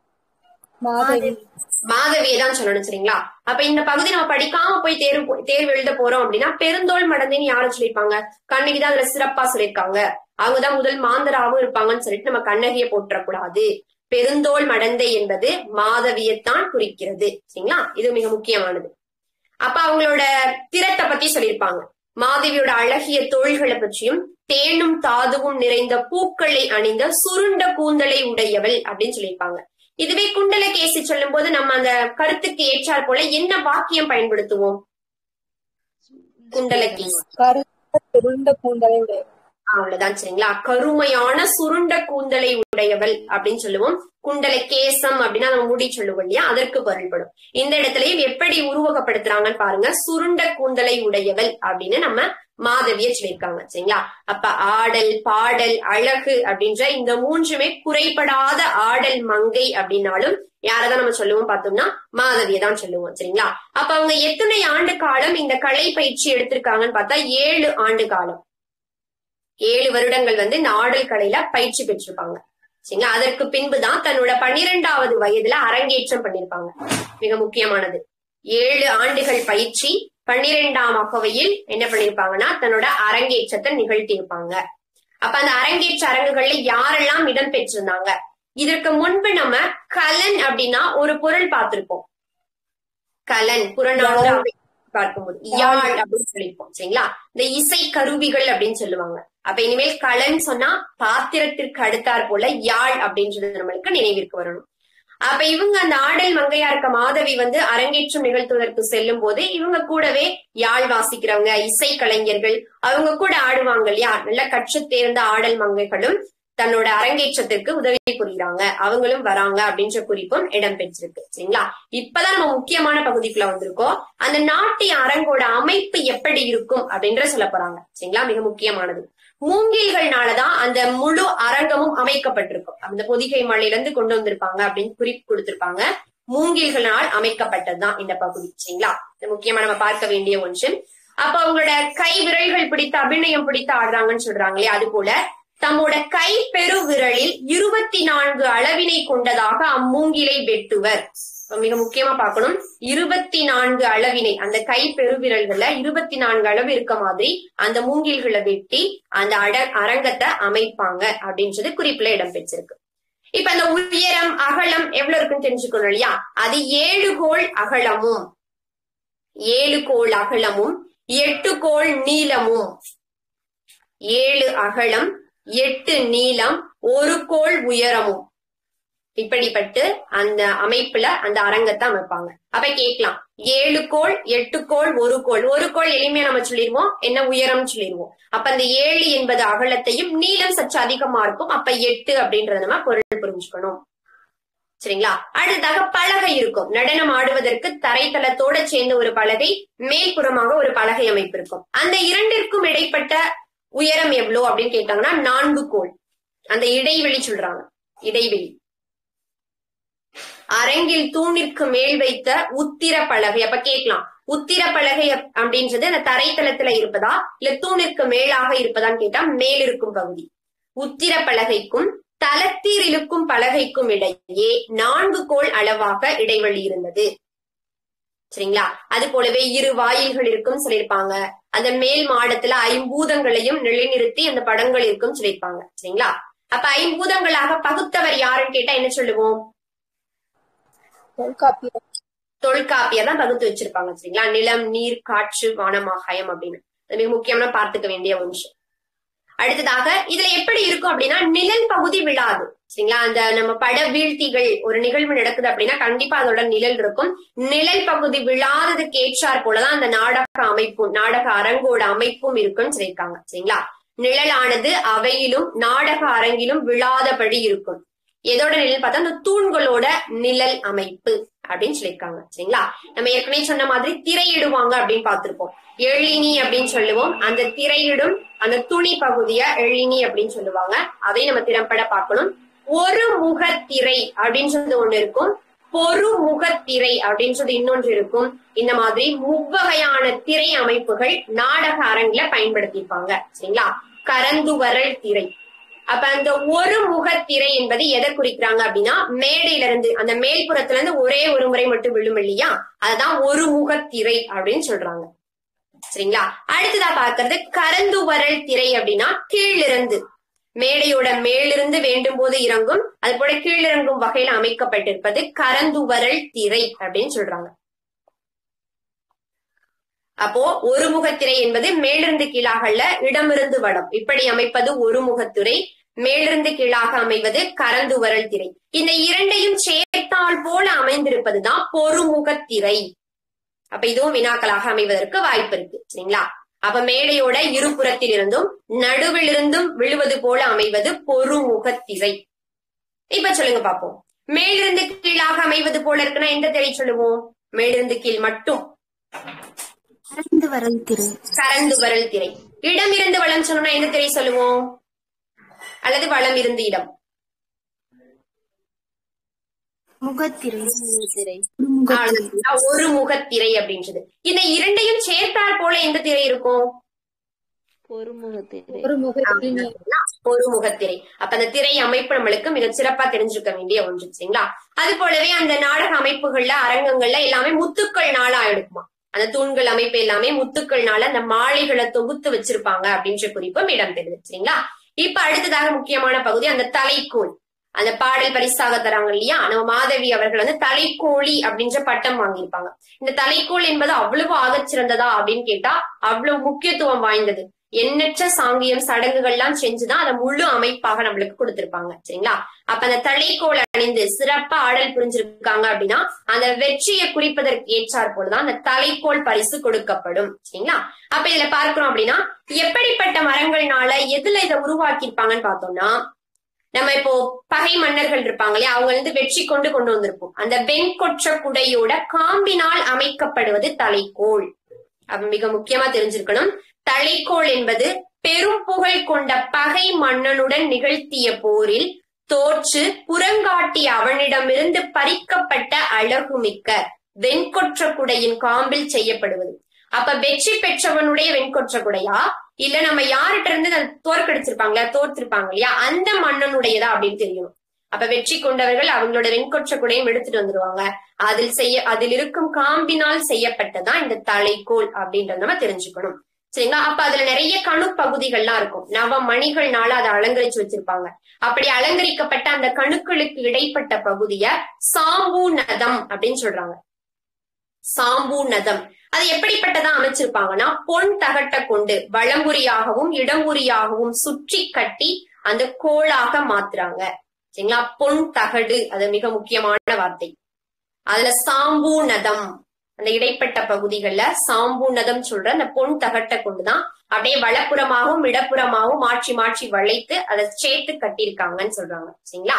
மாதவி மாதவியை தான் சொல்லணும் சரிங்களா அப்ப இந்த பகுதி நம்ம படிக்காம போய் தேர்வு போ- தேர்வு எழுத போறோம் அப்படின்னா பெருந்தோள் மடந்தைன்னு யாரும் சொல்லியிருப்பாங்க கண்ணகி தான் அதுல சிறப்பா சொல்லியிருக்காங்க அவங்கதான் முதல் மாந்தராவும் இருப்பாங்கன்னு சொல்லிட்டு நம்ம கண்ணகியை போற்றக்கூடாது பெருந்தோள் மடந்தை என்பது மாதவியைத்தான் குறிக்கிறது சரிங்களா இது மிக முக்கியமானது அப்ப அவங்களோட திறத்தை பத்தி சொல்லியிருப்பாங்க மாதவியோட அழகிய தோள்களை பற்றியும் தேனும் தாதுவும் நிறைந்த பூக்களை அணிந்த சுருண்ட கூந்தலை உடையவள் அப்படின்னு சொல்லியிருப்பாங்க இதுவே குண்டலகேசி சொல்லும் போது நம்ம அந்த கருத்துக்கு ஏற்றாற் போல என்ன வாக்கியம் பயன்படுத்துவோம் குண்டலகேசி கருத்த சுருண்ட கூந்தலை உடைய அவ்வளவுதான் சரிங்களா கருமையான சுருண்ட கூந்தலை உடையவள் அப்படின்னு சொல்லுவோம் குண்டல கேசம் அப்படின்னா நம்ம முடி சொல்லுவோம் இல்லையா அதற்கு பொருள்படும் இந்த இடத்துலயும் எப்படி உருவகப்படுத்துறாங்கன்னு பாருங்க சுருண்ட கூந்தலை உடையவள் அப்படின்னு நம்ம மாதவிய சொல்லியிருக்காங்க சரிங்களா அப்ப ஆடல் பாடல் அழகு அப்படின்ற இந்த மூன்றுமே குறைபடாத ஆடல் மங்கை அப்படின்னாலும் யாரதான் நம்ம சொல்லுவோம் பார்த்தோம்னா மாதவியை தான் சொல்லுவோம் சரிங்களா அப்ப அவங்க எத்தனை ஆண்டு காலம் இந்த கலை பயிற்சி எடுத்திருக்காங்கன்னு பார்த்தா ஏழு ஆண்டு காலம் ஏழு வருடங்கள் வந்து இந்த ஆடல் கலையில பயிற்சி பெற்றிருப்பாங்க சரிங்களா அதற்கு பின்புதான் தன்னோட பன்னிரெண்டாவது வயதுல அரங்கேற்றம் பண்ணிருப்பாங்க மிக முக்கியமானது ஏழு ஆண்டுகள் பயிற்சி பன்னிரெண்டாம் அகவையில் என்ன பண்ணிருப்பாங்கன்னா தன்னோட அரங்கேற்றத்தை நிகழ்த்தியிருப்பாங்க அப்ப அந்த அரங்கேற்ற அரங்குகள்ல யாரெல்லாம் இடம் பெற்றிருந்தாங்க இதற்கு முன்பு நம்ம கலன் அப்படின்னா ஒரு பொருள் பார்த்திருப்போம் கலன் புறநானூறு அவை பார்க்கும்போது யாழ் அப்படின்னு சொல்லியிருப்போம் சரிங்களா இந்த இசை கருவிகள் அப்படின்னு சொல்லுவாங்க அப்ப இனிமேல் கலன் சொன்னா பாத்திரத்திற்கு அடுத்தாற் போல யாழ் அப்படின்றது நம்மளுக்கு நினைவிற்கு வரணும் அப்ப இவங்க அந்த ஆடல் மங்கையா இருக்க மாதவி வந்து அரங்கேற்றம் நிகழ்த்துவதற்கு செல்லும் போது இவங்க கூடவே யாழ் வாசிக்கிறவங்க இசை கலைஞர்கள் அவங்க கூட ஆடுவாங்க இல்லையா நல்ல கற்று தேர்ந்த ஆடல் மங்கைகளும் தன்னோட அரங்கேற்றத்திற்கு உதவி புரியுறாங்க அவங்களும் வராங்க அப்படின்ற குறிப்பும் இடம் பெற்றிருக்கு சரிங்களா இப்பதான் நம்ம முக்கியமான பகுதிக்குள்ள வந்திருக்கோம் அந்த நாட்டிய அரங்கோட அமைப்பு எப்படி இருக்கும் அப்படின்ற சொல்ல போறாங்க சரிங்களா மிக முக்கியமானது மூங்கில்கள்னாலதான் அந்த முழு அரங்கமும் அமைக்கப்பட்டிருக்கும் அந்த பொதிகை மலையில இருந்து கொண்டு வந்திருப்பாங்க அப்படின்னு குறிப்பு கொடுத்திருப்பாங்க மூங்கில்களால் அமைக்கப்பட்டதுதான் இந்த பகுதி சரிங்களா இது முக்கியமா நம்ம பார்க்க வேண்டிய ஒன்று அப்ப அவங்களோட கை விரல்கள் பிடித்து அபிநயம் பிடித்து ஆடுறாங்கன்னு சொல்றாங்களே அது போல தம்மோட கை பெரு விரலில் இருபத்தி நான்கு அளவினை கொண்டதாக அம்மூங்கிலை வெட்டுவர் இப்ப மிக முக்கியமா பார்க்கணும் இருபத்தி நான்கு அளவினை அந்த கை பெருவிரல்கள்ல இருபத்தி நான்கு அளவு இருக்க மாதிரி அந்த மூங்கில்களை வெட்டி அந்த அட அரங்கத்தை அமைப்பாங்க அப்படின்றது குறிப்புல இடம் பெற்றிருக்கு இப்ப அந்த உயரம் அகலம் எவ்வளவு இருக்குன்னு தெரிஞ்சுக்கணும் இல்லையா அது ஏழு கோள் அகலமும் ஏழு கோள் அகலமும் எட்டு கோள் நீளமும் ஏழு அகலம் எட்டு நீளம் ஒரு கோள் உயரமும் இப்படிப்பட்டு அந்த அமைப்புல அந்த அரங்கத்தை அமைப்பாங்க அப்ப கேட்கலாம் ஏழு கோள் எட்டு கோள் ஒரு கோள் ஒரு கோள் எளிமையா நம்ம சொல்லிடுவோம் என்ன உயரம் சொல்லிடுவோம் அப்ப அந்த ஏழு என்பது அகலத்தையும் நீளம் சற்று அதிகமா இருக்கும் அப்ப எட்டு அப்படின்றத நம்ம பொருள் புரிஞ்சுக்கணும் சரிங்களா அடுத்ததாக பலகை இருக்கும் நடனம் ஆடுவதற்கு தரைத்தளத்தோட சேர்ந்த ஒரு பலகை மேல்புறமாக ஒரு பலகை அமைப்பு இருக்கும் அந்த இரண்டிற்கும் இடைப்பட்ட உயரம் எவ்வளவு அப்படின்னு கேட்டாங்கன்னா நான்கு கோள் அந்த இடைவெளி சொல்றாங்க இடைவெளி அரங்கில் தூணிற்கு மேல் வைத்த உத்திர பலகை அப்ப கேட்கலாம் உத்திர பலகை அப்- அப்படின்றது அந்த தரைத்தளத்துல இருப்பதா இல்ல தூணிற்கு மேலாக இருப்பதான்னு கேட்டா மேல் இருக்கும் பகுதி உத்திர பலகைக்கும் தலத்தீர் இழுக்கும் பலகைக்கும் இடையே நான்கு கோள் அளவாக இடைவெளி இருந்தது சரிங்களா அது போலவே இரு வாயில்கள் இருக்கும் சொல்லியிருப்பாங்க அந்த மேல் மாடத்துல ஐம்பூதங்களையும் நிலைநிறுத்தி அந்த படங்கள் இருக்கும் சொல்லியிருப்பாங்க சரிங்களா அப்ப ஐம்பூதங்களாக பகுத்தவர் யாருன்னு கேட்டா என்ன சொல்லுவோம் தொல்காப்பியம் தொல்காப்பியர் தான் பகுத்து வச்சிருப்பாங்க சரிங்களா நிலம் நீர் காற்று வானம் ஆகாயம் அப்படின்னு அது மிக முக்கியமான பார்த்துக்க வேண்டிய ஒன்று அடுத்ததாக இதுல எப்படி இருக்கும் அப்படின்னா நிழல் பகுதி விழாது சரிங்களா அந்த நம்ம பட வீழ்த்திகள் ஒரு நிகழ்வு நடக்குது அப்படின்னா கண்டிப்பா அதோட நிழல் இருக்கும் நிழல் பகுதி விழாததுக்கு ஏற்றாற் போலதான் அந்த நாடக அமைப்பும் நாடக அரங்கோட அமைப்பும் இருக்குன்னு சொல்லியிருக்காங்க சரிங்களா நிழலானது அவையிலும் நாடக அரங்கிலும் விழாதபடி இருக்கும் எதோட நிழல் பார்த்தா அந்த தூண்களோட நிழல் அமைப்பு அப்படின்னு சொல்லியிருக்காங்க சரிங்களா நம்ம ஏற்கனவே சொன்ன மாதிரி திரையிடுவாங்க அப்படின்னு பார்த்திருப்போம் எழினி அப்படின்னு சொல்லுவோம் அந்த திரையிடும் அந்த துணி பகுதிய எழினி அப்படின்னு சொல்லுவாங்க அதை நம்ம திறம்பட பார்க்கணும் ஒரு முக திரை அப்படின்றது ஒண்ணு இருக்கும் பொறுமுகத்திரை அப்படின்றது இன்னொன்று இருக்கும் இந்த மாதிரி முவ்வகையான திரை அமைப்புகள் நாடக அரங்குல பயன்படுத்தியிருப்பாங்க சரிங்களா கரந்துவரல் திரை அப்ப அந்த ஒரு முகத்திரை என்பது எதை குறிக்கிறாங்க அப்படின்னா மேடையில இருந்து அந்த மேல்புறத்துல இருந்து ஒரே ஒரு முறை மட்டும் விழும் இல்லையா அதுதான் ஒரு முகத்திரை அப்படின்னு சொல்றாங்க சரிங்களா அடுத்ததா பார்க்கறது கரந்துவரல் திரை அப்படின்னா கீழிருந்து மேடையோட மேலிருந்து வேண்டும் போது இறங்கும் அது போல கீழிறங்கும் வகையில் அமைக்கப்பட்டிருப்பது கரந்துவரல் திரை அப்படின்னு சொல்றாங்க அப்போ ஒரு முகத்திரை என்பது மேலிருந்து கீழாகல்ல இடமிருந்து வடம் இப்படி அமைப்பது ஒரு முகத்திரை மேலிருந்து கீழாக அமைவது கரந்துவரல் திரை இந்த இரண்டையும் சேர்த்தால் போல அமைந்திருப்பதுதான் பொறுமுகத்திரை அப்ப இதுவும் வினாக்களாக அமைவதற்கு வாய்ப்பு இருக்கு சரிங்களா அப்ப மேடையோட இருபுறத்தில் இருந்தும் நடுவில் இருந்தும் விழுவது போல அமைவது பொறுமுகத்திரை இப்ப சொல்லுங்க பாப்போம் மேலிருந்து கீழாக அமைவது போல இருக்குன்னா எந்த திரை சொல்லுவோம் மேலிருந்து கீழ் மட்டும் கரந்து வரல் திரை கரந்து வரல் திரை இடம் இருந்து வளம் சொன்னோம்னா எந்த திரை சொல்லுவோம் அல்லது வளம் இருந்து இடம் முகத்திரை திரை அவ்வளவுதான். ஒரு முகத்திரை அப்படின்றது இந்த இரண்டையும் சேர்த்தால் போல எந்த திரை இருக்கும் பொறுமுகத்திரை ஒரு முகத்தினை ஒரு முகத்திரை அப்ப அந்த திரை அமைப்பு நம்மளுக்கு மிக சிறப்பா தெரிஞ்சுக்க வேண்டிய ஒன்று சரிங்களா அது போலவே அந்த நாடக அமைப்புகள்ல அரங்கங்கள்ல எல்லாமே முத்துக்கள் நாளா எடுக்குமா அந்த தூண்கள் அமைப்பு எல்லாமே முத்துக்கள்னால அந்த மாலைகளை தொகுத்து வச்சிருப்பாங்க அப்படின்ற குறிப்பும் இடம் பெறுது சரிங்களா இப்ப அடுத்ததாக முக்கியமான பகுதி அந்த தலைக்கோல் அந்த பாடல் பரிசாக தராங்க இல்லையா நம்ம மாதவி அவர்கள் வந்து தலைக்கோழி அப்படின்ற பட்டம் வாங்கியிருப்பாங்க இந்த தலைக்கோல் என்பது அவ்வளவு ஆகச் சிறந்ததா அப்படின்னு கேட்டா அவ்வளவு முக்கியத்துவம் வாய்ந்தது எண்ணற்ற சாங்கியம் சடங்குகள்லாம் செஞ்சுதான் அதை முழு அமைப்பாக நம்மளுக்கு கொடுத்திருப்பாங்க சரிங்களா அப்ப அந்த தலைக்கோல் அணிந்து சிறப்பா ஆடல் புரிஞ்சிருக்காங்க அப்படின்னா அந்த வெற்றியை குறிப்பதற்கு ஏற்றாற் போலதான் அந்த தலைக்கோல் பரிசு கொடுக்கப்படும் சரிங்களா அப்ப இதுல பார்க்கிறோம் அப்படின்னா எப்படிப்பட்ட மரங்கள்னால எதுல இதை உருவாக்கியிருப்பாங்கன்னு பார்த்தோம்னா நம்ம இப்போ பகை மன்னர்கள் இருப்பாங்க இல்லையா அவங்க வந்து வெற்றி கொண்டு கொண்டு வந்திருப்போம் அந்த வெண்கொற்ற குடையோட காம்பினால் அமைக்கப்படுவது தலைக்கோல் அப்ப மிக முக்கியமா தெரிஞ்சிருக்கணும் தலைக்கோல் என்பது பெரும் புகழ் கொண்ட பகை மன்னனுடன் நிகழ்த்திய போரில் தோற்று புறங்காட்டி அவனிடமிருந்து பறிக்கப்பட்ட அழகுமிக்க வெண்கொற்ற குடையின் காம்பில் செய்யப்படுவது அப்ப வெற்றி பெற்றவனுடைய வெண்கொற்ற குடையா இல்ல நம்ம யார்கிட்ட இருந்து அதை தோற்கடிச்சிருப்பாங்களா தோற்றிருப்பாங்க இல்லையா அந்த மன்னனுடையதா அப்படின்னு தெரியணும் அப்ப வெற்றி கொண்டவர்கள் அவங்களோட வெண்கொற்ற குடையும் எடுத்துட்டு வந்துருவாங்க அதில் செய்ய அதில் இருக்கும் காம்பினால் செய்யப்பட்டதான் இந்த தலைக்கோல் அப்படின்றத நம்ம தெரிஞ்சுக்கணும் சரிங்களா அப்ப அதுல நிறைய கணு பகுதிகள்லாம் இருக்கும் நவ மணிகள்னால அதை அலங்கரிச்சு வச்சிருப்பாங்க அப்படி அலங்கரிக்கப்பட்ட அந்த கணுக்களுக்கு இடைப்பட்ட பகுதிய சாம்பூ நதம் அப்படின்னு சொல்றாங்க சாம்பூ நதம் அது எப்படிப்பட்டதா அமைச்சிருப்பாங்கன்னா பொன் தகட்ட கொண்டு வலம்புரியாகவும் இடம்புரியாகவும் சுற்றி கட்டி அந்த கோளாக மாத்துறாங்க சரிங்களா பொன் தகடு அது மிக முக்கியமான வார்த்தை அதுல சாம்பூ நதம் அந்த இடைப்பட்ட பகுதிகள்ல சாம்பூ நதம் சொல்ற அந்த பொன் தகட்டை கொண்டுதான் அப்படியே வலப்புறமாகவும் இடப்புறமாகவும் மாற்றி மாற்றி வளைத்து அதை சேர்த்து கட்டியிருக்காங்கன்னு சொல்றாங்க சரிங்களா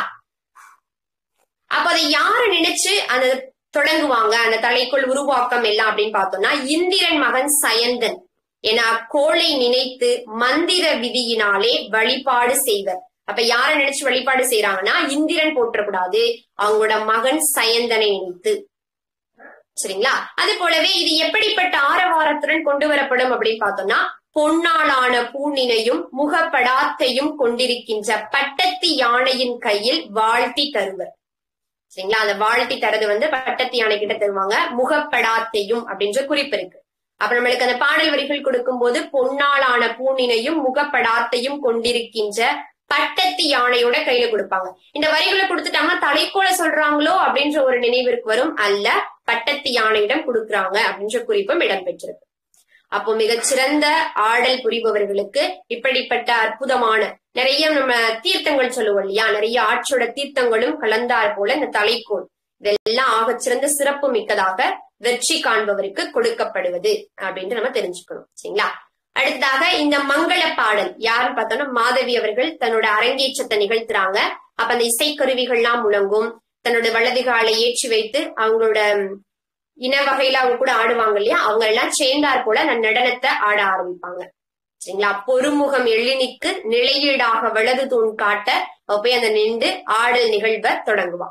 அப்ப அதை யாரு நினைச்சு அந்த தொடங்குவாங்க அந்த தலைக்குள் உருவாக்கம் எல்லாம் அப்படின்னு பார்த்தோம்னா இந்திரன் மகன் சயந்தன் என அக்கோளை நினைத்து மந்திர விதியினாலே வழிபாடு செய்வர் அப்ப யார நினைச்சு வழிபாடு செய்யறாங்கன்னா இந்திரன் போற்றக்கூடாது அவங்களோட மகன் சயந்தனை நினைத்து சரிங்களா அது போலவே இது எப்படிப்பட்ட ஆரவாரத்துடன் கொண்டு வரப்படும் அப்படின்னு பார்த்தோம்னா பொன்னாலான பூணினையும் முகப்படாத்தையும் கொண்டிருக்கின்ற பட்டத்து யானையின் கையில் வாழ்த்தி தருவர் சரிங்களா அந்த வாழ்த்தி தரது வந்து பட்டத்து யானை கிட்ட தருவாங்க முகப்படாத்தையும் அப்படின்ற குறிப்பு இருக்கு அப்ப நம்மளுக்கு அந்த பாடல் வரிகள் கொடுக்கும் போது பொன்னாலான பூணினையும் முகப்படாத்தையும் கொண்டிருக்கின்ற பட்டத்து யானையோட கையில கொடுப்பாங்க இந்த வரிகளை கொடுத்துட்டாங்கன்னா தலைக்கோல சொல்றாங்களோ அப்படின்ற ஒரு நினைவிற்கு வரும் அல்ல பட்டத்து யானையிடம் கொடுக்குறாங்க அப்படின்ற குறிப்பும் இடம்பெற்றிருக்கு அப்போ மிகச்சிறந்த ஆடல் புரிபவர்களுக்கு இப்படிப்பட்ட அற்புதமான நிறைய நம்ம தீர்த்தங்கள் சொல்லுவோம் இல்லையா நிறைய ஆற்றோட தீர்த்தங்களும் கலந்தார் போல இந்த தலைக்கோல் இதெல்லாம் ஆகச் சிறந்த சிறப்பு மிக்கதாக வெற்றி காண்பவருக்கு கொடுக்கப்படுவது அப்படின்னு நம்ம தெரிஞ்சுக்கணும் சரிங்களா அடுத்ததாக இந்த மங்கள பாடல் யாருன்னு பார்த்தோம்னா மாதவி அவர்கள் தன்னோட அரங்கேற்றத்தை நிகழ்த்துறாங்க அப்ப அந்த இசைக்கருவிகள்லாம் முழங்கும் தன்னோட வலது காலை ஏற்றி வைத்து அவங்களோட இன வகையில அவங்க கூட ஆடுவாங்க இல்லையா அவங்க எல்லாம் சேர்ந்தார் போல அந்த நடனத்தை ஆட ஆரம்பிப்பாங்க சரிங்களா பொறுமுகம் எழினிக்கு நிலையீடாக வலது தூண் காட்ட அவ போய் அந்த நின்று ஆடல் நிகழ்வை தொடங்குவான்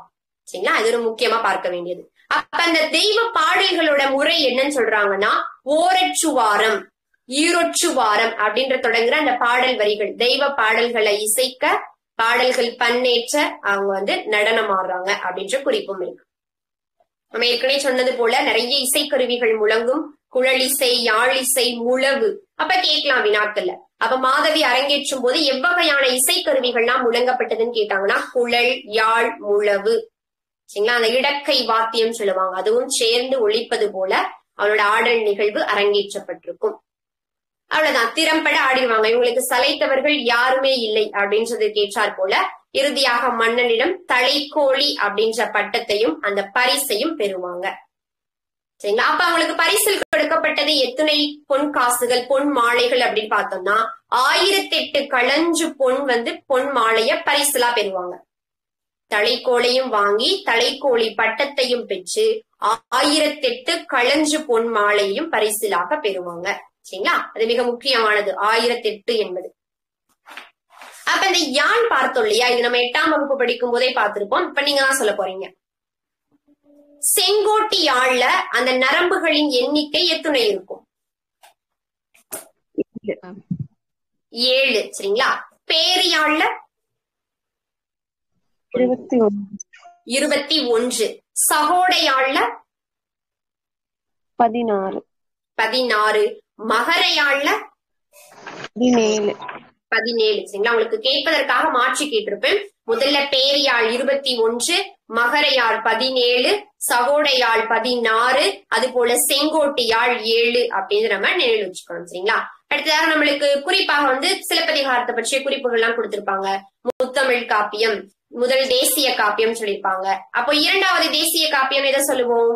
சரிங்களா அது ஒரு முக்கியமா பார்க்க வேண்டியது அப்ப அந்த தெய்வ பாடல்களோட முறை என்னன்னு சொல்றாங்கன்னா ஓரச்சுவாரம் ஈரொச்சுவாரம் அப்படின்ற தொடங்குற அந்த பாடல் வரிகள் தெய்வ பாடல்களை இசைக்க பாடல்கள் பன்னேற்ற அவங்க வந்து நடனம் ஆடுறாங்க அப்படின்ற குறிப்பும் இருக்கு நம்ம ஏற்கனவே சொன்னது போல நிறைய இசைக்கருவிகள் முழங்கும் குழலிசை யாழிசை முழவு அப்ப கேட்கலாம் வினாக்கள்ல அப்ப மாதவி அரங்கேற்றும் போது எவ்வகையான இசைக்கருவிகள்லாம் முழங்கப்பட்டதுன்னு கேட்டாங்கன்னா குழல் யாழ் முழவு சரிங்களா அந்த இடக்கை வாத்தியம் சொல்லுவாங்க அதுவும் சேர்ந்து ஒழிப்பது போல அவனோட ஆடல் நிகழ்வு அரங்கேற்றப்பட்டிருக்கும் அவ்வளவுதான் திறம்பட ஆடிடுவாங்க இவங்களுக்கு சளைத்தவர்கள் யாருமே இல்லை அப்படின்றது கேட்டார் போல இறுதியாக மன்னனிடம் தலைக்கோழி அப்படின்ற பட்டத்தையும் அந்த பரிசையும் பெறுவாங்க சரிங்களா அப்ப அவங்களுக்கு பரிசில் கொடுக்கப்பட்டது எத்தனை பொன் காசுகள் பொன் மாலைகள் அப்படின்னு பார்த்தோம்னா ஆயிரத்தி எட்டு களஞ்சு பொன் வந்து பொன் மாலைய பரிசுலா பெறுவாங்க தலைக்கோளையும் வாங்கி தலைக்கோழி பட்டத்தையும் பெற்று ஆயிரத்தெட்டு களஞ்சு பொன் மாலையையும் பரிசிலாக பெறுவாங்க சரிங்களா அது மிக முக்கியமானது ஆயிரத்தெட்டு என்பது அப்ப இந்த யாழ் பார்த்தோம் இல்லையா இது நம்ம எட்டாம் வகுப்பு படிக்கும் போதே பார்த்திருப்போம் இப்ப நீங்க தான் சொல்ல போறீங்க செங்கோட்டி யாழ்ல அந்த நரம்புகளின் எண்ணிக்கை எத்தனை இருக்கும் ஏழு சரிங்களா பேரு யாழ்ல இருபத்தி ஒன்று இருபத்தி ஒன்று சகோடையாள்ல பதினாறு பதினாறு மகரையாள்ல பதினேழு பதினேழு சரிங்களா உங்களுக்கு கேட்பதற்காக மாற்றி கேட்டிருப்பேன் முதல்ல பேரியாழ் இருபத்தி ஒன்று மகரையாழ் பதினேழு சகோடையாழ் பதினாறு அது போல செங்கோட்டியாழ் ஏழு அப்படின்னு நம்ம நினைவு வச்சுக்கணும் சரிங்களா அடுத்ததாக நம்மளுக்கு குறிப்பாக வந்து சிலப்பதிகாரத்தை பற்றிய குறிப்புகள் எல்லாம் கொடுத்திருப்பாங்க முத்தமிழ் காப்பியம் முதல் தேசிய காப்பியம் சொல்லியிருப்பாங்க அப்போ இரண்டாவது தேசிய காப்பியம் எதை சொல்லுவோம்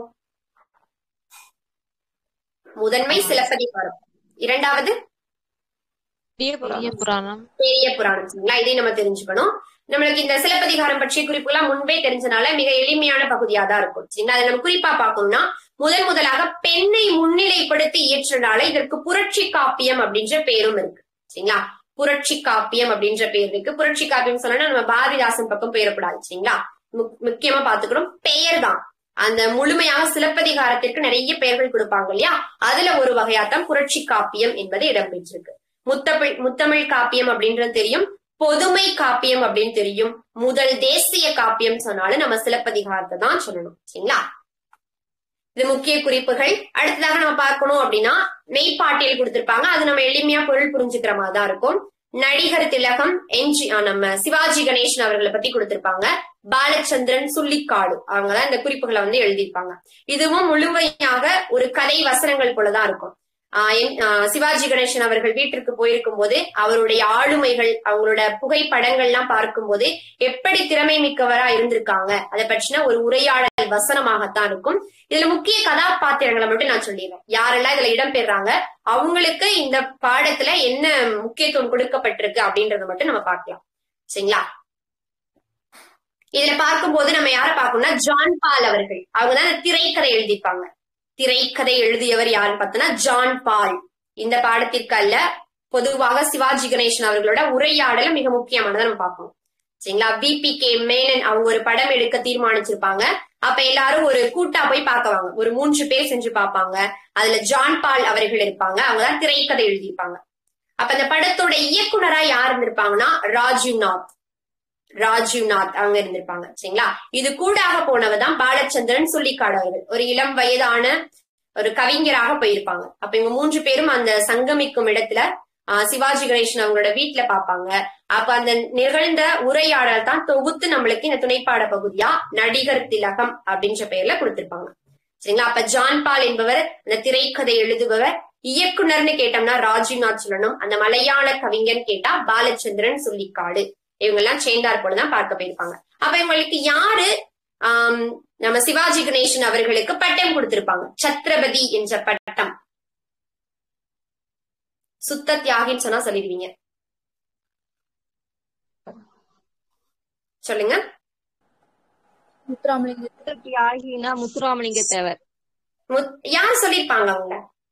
முதன்மை சிலப்பதிகாரம் இரண்டாவது பெரிய புராணம் பெரிய புராணம் சரிங்களா இதை நம்ம தெரிஞ்சுக்கணும் நம்மளுக்கு இந்த சிலப்பதிகாரம் பற்றிய குறிப்புலாம் முன்பே தெரிஞ்சனால மிக எளிமையான பகுதியா தான் இருக்கும் சரிங்களா அதை நம்ம குறிப்பா பார்க்கணும்னா முதல் முதலாக பெண்ணை முன்னிலைப்படுத்தி இயற்றனால இதற்கு புரட்சி காப்பியம் அப்படின்ற பேரும் இருக்கு சரிங்களா புரட்சி காப்பியம் அப்படின்ற பேர் இருக்கு புரட்சி காப்பியம் சொன்னா நம்ம பாரதிதாசன் பக்கம் பெயரப்படாது சரிங்களா முக்- முக்கியமா பாத்துக்கிறோம் பெயர் தான் அந்த முழுமையாக சிலப்பதிகாரத்திற்கு நிறைய பெயர்கள் கொடுப்பாங்க இல்லையா அதுல ஒரு வகையாத்தான் புரட்சி காப்பியம் என்பது இடம்பெற்றிருக்கு முத்தமிழ் முத்தமிழ் காப்பியம் அப்படின்றது தெரியும் பொதுமை காப்பியம் அப்படின்னு தெரியும் முதல் தேசிய காப்பியம் சொன்னாலும் நம்ம சிலப்பதிகாரத்தை தான் சொல்லணும் சரிங்களா இது முக்கிய குறிப்புகள் அடுத்ததாக நம்ம பார்க்கணும் அப்படின்னா மெய்ப்பாட்டியல் கொடுத்திருப்பாங்க அது நம்ம எளிமையா பொருள் புரிஞ்சுக்கிற மாதிரி தான் இருக்கும் நடிகர் திலகம் என்ஜி ஆ, நம்ம சிவாஜி கணேசன் அவர்களை பத்தி கொடுத்திருப்பாங்க பாலச்சந்திரன் சுள்ளிக்காடு அவங்க தான் இந்த குறிப்புகளை வந்து எழுதியிருப்பாங்க இதுவும் முழுமையாக ஒரு கதை வசனங்கள் போலதான் இருக்கும் ஆஹ் என்- ஆஹ் சிவாஜி கணேசன் அவர்கள் வீட்டிற்கு போயிருக்கும் போது அவருடைய ஆளுமைகள் அவங்களோட புகைப்படங்கள்லாம் பார்க்கும்போது எப்படி திறமை மிக்கவரா இருந்திருக்காங்க அதை பற்றின ஒரு உரையாடல் வசனமாகத்தான் இருக்கும் இதுல முக்கிய கதாபாத்திரங்களை மட்டும் நான் சொல்லிடுறேன் யாரெல்லாம் இதுல இடம்பெறாங்க அவங்களுக்கு இந்த பாடத்துல என்ன முக்கியத்துவம் கொடுக்கப்பட்டிருக்கு அப்படின்றத மட்டும் நம்ம பார்க்கலாம் சரிங்களா இதுல பார்க்கும்போது நம்ம யார பார்க்கணும்னா ஜான் பால் அவர்கள் அவங்க தான் இந்த திரைக்கதை எழுதியிருப்பாங்க திரைக்கதை எழுதியவர் யாருன்னு பார்த்தோம்னா ஜான் பால் இந்த பாடத்திற்கு அல்ல பொதுவாக சிவாஜி கணேசன் அவர்களோட உரையாடல மிக முக்கியமானதை நம்ம பார்க்கணும் சரிங்களா பிபி கே மேனன் அவங்க ஒரு படம் எடுக்க தீர்மானிச்சிருப்பாங்க அப்ப எல்லாரும் ஒரு கூட்டா போய் பார்க்கவாங்க ஒரு மூன்று பேர் செஞ்சு பார்ப்பாங்க அதுல ஜான் பால் அவர்கள் இருப்பாங்க அவங்கதான் திரைக்கதை எழுதியிருப்பாங்க அப்ப அந்த படத்தோட இயக்குனரா யார் இருந்திருப்பாங்கன்னா ராஜீவ் நாத் ராஜீவ் நாத் அவங்க இருந்திருப்பாங்க சரிங்களா இது கூடாக போனவ தான் பாலச்சந்திரன் சுள்ளிக்காடு அவர்கள் ஒரு இளம் வயதான ஒரு கவிஞராக போயிருப்பாங்க அப்ப இவங்க மூன்று பேரும் அந்த சங்கமிக்கும் இடத்துல ஆஹ், சிவாஜி கணேசன் அவங்களோட வீட்டுல பார்ப்பாங்க அப்ப அந்த நிகழ்ந்த உரையாடல் தான் தொகுத்து நம்மளுக்கு இந்த துணைப்பாட பகுதியா நடிகர் திலகம் அப்படின்ற பெயர்ல கொடுத்திருப்பாங்க சரிங்களா அப்ப ஜான் பால் என்பவர் அந்த திரைக்கதை எழுதுபவர் இயக்குனர்னு கேட்டோம்னா ராஜ்நாத் சொல்லணும் அந்த மலையாள கவிஞன் கேட்டா பாலச்சந்திரன் சுள்ளிக்காடு இவங்க எல்லாம் சேர்ந்தார் போலதான் பார்க்க போயிருப்பாங்க அப்ப இவங்களுக்கு யாரு ஆம், நம்ம சிவாஜி கணேசன் அவர்களுக்கு பட்டம் கொடுத்திருப்பாங்க சத்ரபதி என்ற பட்டம் சுத்த தியாகின்னு சொன்னா சொல்லிடுவீங்க சொல்லுங்க முத்துராமலிங்க தியாகினா முத்துராமலிங்க தேவர் முத்- யார் சொல்லிருப்பாங்க அவங்க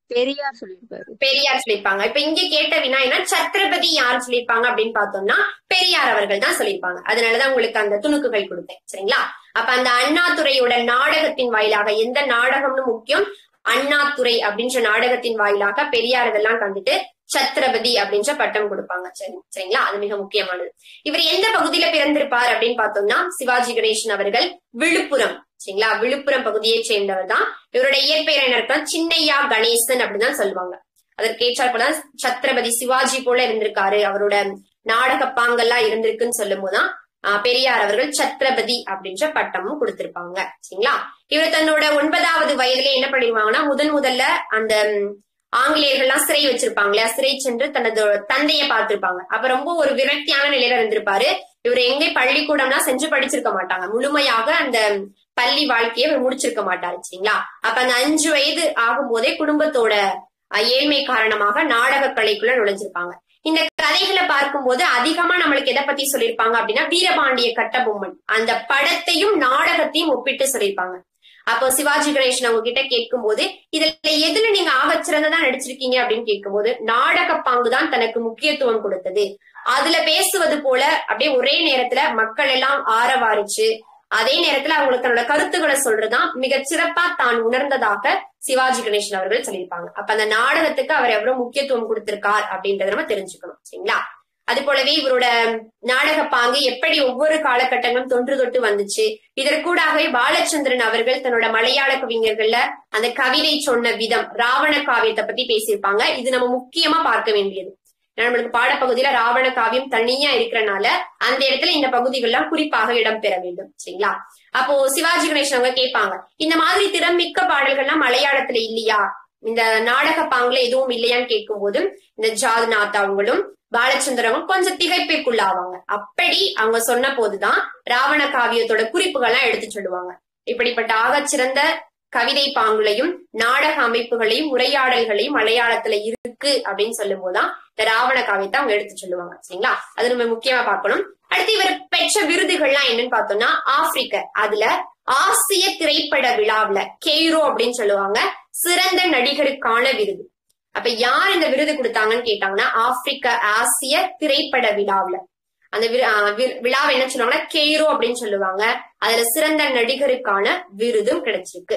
பெரியார் சொல்லியிருப்பாரு பெரியார் சொல்லியிருப்பாங்க இப்ப இங்க கேட்ட வினா என்ன சத்ரபதி யார் சொல்லியிருப்பாங்க அப்படின்னு பார்த்தோம்னா பெரியார் அவர்கள் தான் சொல்லியிருப்பாங்க அதனாலதான் உங்களுக்கு அந்த துணுக்குகள் கொடுத்தேன் சரிங்களா அப்ப அந்த அண்ணாதுரையோட நாடகத்தின் வாயிலாக எந்த நாடகம்னு முக்கியம் அண்ணாதுரை அப்படின்ற நாடகத்தின் வாயிலாக பெரியார் இதெல்லாம் கண்டுட்டு சத்ரபதி அப்படின்ற பட்டம் கொடுப்பாங்க சரி சரிங்களா அது மிக முக்கியமானது இவர் எந்த பகுதியில பிறந்திருப்பார் அப்படின்னு பார்த்தோம்னா சிவாஜி கணேசன் அவர்கள் விழுப்புரம் சரிங்களா விழுப்புரம் பகுதியை சேர்ந்தவர் தான் இவருடைய இயற்பெயர் என்ன இருக்குன்னா சின்னையா கணேசன் அப்படிதான் சொல்லுவாங்க அதற்கு ஏற்றாற் போல சத்ரபதி சிவாஜி போல இருந்திருக்காரு அவரோட நாடக பாங்கெல்லாம் இருந்திருக்குன்னு சொல்லும் போதுதான் ஆஹ், பெரியார் அவர்கள் சத்ரபதி அப்படின்ற பட்டமும் கொடுத்திருப்பாங்க சரிங்களா இவர் தன்னோட ஒன்பதாவது வயதுல என்ன பண்ணிருவாங்கன்னா முதன் முதல்ல அந்த ம், ஆங்கிலேயர்கள்லாம் சிறை வச்சிருப்பாங்க இல்லையா சிறை சென்று தனது தந்தைய பார்த்திருப்பாங்க அப்ப ரொம்ப ஒரு விரக்தியான நிலையில இருந்திருப்பாரு இவர் எங்கே பள்ளிக்கூடம்லாம் செஞ்சு படிச்சிருக்க மாட்டாங்க முழுமையாக அந்த பள்ளி வாழ்க்கையை இவர் முடிச்சிருக்க மாட்டாரு சரிங்களா அப்ப அந்த அஞ்சு வயது ஆகும் போதே குடும்பத்தோட அஹ், ஏழ்மை காரணமாக நாடக கலைக்குள்ள நுழைஞ்சிருப்பாங்க இந்த கதைகளை பார்க்கும்போது அதிகமா நம்மளுக்கு எதை பத்தி சொல்லியிருப்பாங்க அப்படின்னா வீரபாண்டிய கட்டபொம்மன் அந்த படத்தையும் நாடகத்தையும் ஒப்பிட்டு சொல்லியிருப்பாங்க அப்போ சிவாஜி கணேசன் அவங்க கிட்ட கேட்கும்போது இதுல எதுல நீங்க ஆகச்சிறந்ததா நடிச்சிருக்கீங்க அப்படின்னு கேட்கும்போது நாடக பாங்கு தான் தனக்கு முக்கியத்துவம் கொடுத்தது அதுல பேசுவது போல அப்படியே ஒரே நேரத்துல மக்கள் எல்லாம் ஆரவாரிச்சு அதே நேரத்துல அவங்களுக்கு தன்னோட கருத்துக்களை சொல்றதுதான் மிகச் சிறப்பா தான் உணர்ந்ததாக சிவாஜி கணேசன் அவர்கள் சொல்லியிருப்பாங்க அப்ப அந்த நாடகத்துக்கு அவர் எவ்வளவு முக்கியத்துவம் கொடுத்திருக்கார் அப்படின்றத நம்ம தெரிஞ்சுக்கணும் சரிங்களா அது போலவே இவரோட நாடக பாங்கு எப்படி ஒவ்வொரு காலகட்டங்களும் தொன்று தொட்டு வந்துச்சு இதற்கூடாகவே பாலச்சந்திரன் அவர்கள் தன்னோட மலையாள கவிஞர்கள்ல அந்த கவிதை சொன்ன விதம் ராவண காவியத்தை பத்தி பேசியிருப்பாங்க இது நம்ம முக்கியமா பார்க்க வேண்டியது ஏன்னா, நம்மளுக்கு பாடப்பகுதியில ராவண காவியம் தனியா இருக்கிறனால அந்த இடத்துல இந்த பகுதிகள்லாம் குறிப்பாக இடம் பெற வேண்டும் சரிங்களா அப்போ சிவாஜி கணேசன் அவங்க கேட்பாங்க இந்த மாதிரி திறமிக்க பாடல்கள்லாம் மலையாளத்துல இல்லையா இந்த நாடக பாங்குல எதுவும் இல்லையான்னு கேட்கும்போது இந்த ஜாதுநாத் அவங்களும் பாலச்சந்திரனும் கொஞ்சம் திகைப்பிற்குள்ளாவாங்க அப்படி அவங்க சொன்ன போதுதான் ராவண காவியத்தோட குறிப்புகள்லாம் எடுத்து சொல்லுவாங்க இப்படிப்பட்ட ஆகச்சிறந்த கவிதை பாங்குலையும் நாடக அமைப்புகளையும் உரையாடல்களையும் மலையாளத்துல இருக்கு அப்படின்னு சொல்லும் போதுதான் இந்த ராவண காவியத்தை அவங்க எடுத்து சொல்லுவாங்க சரிங்களா அது நம்ம முக்கியமா பார்க்கணும் அடுத்து இவர் பெற்ற விருதுகள்லாம் என்னன்னு பார்த்தோம்னா ஆப்பிரிக்க அதுல ஆசிய திரைப்பட விழாவுல கெய்ரோ அப்படின்னு சொல்லுவாங்க சிறந்த நடிகருக்கான விருது அப்ப யார் இந்த விருது கொடுத்தாங்கன்னு கேட்டாங்கன்னா ஆப்பிரிக்க ஆசிய திரைப்பட விழாவுல அந்த வி- ஆஹ் வி- விழாவை என்ன சொல்லுவாங்கன்னா கெய்ரோ அப்படின்னு சொல்லுவாங்க அதுல சிறந்த நடிகருக்கான விருதும் கிடைச்சிருக்கு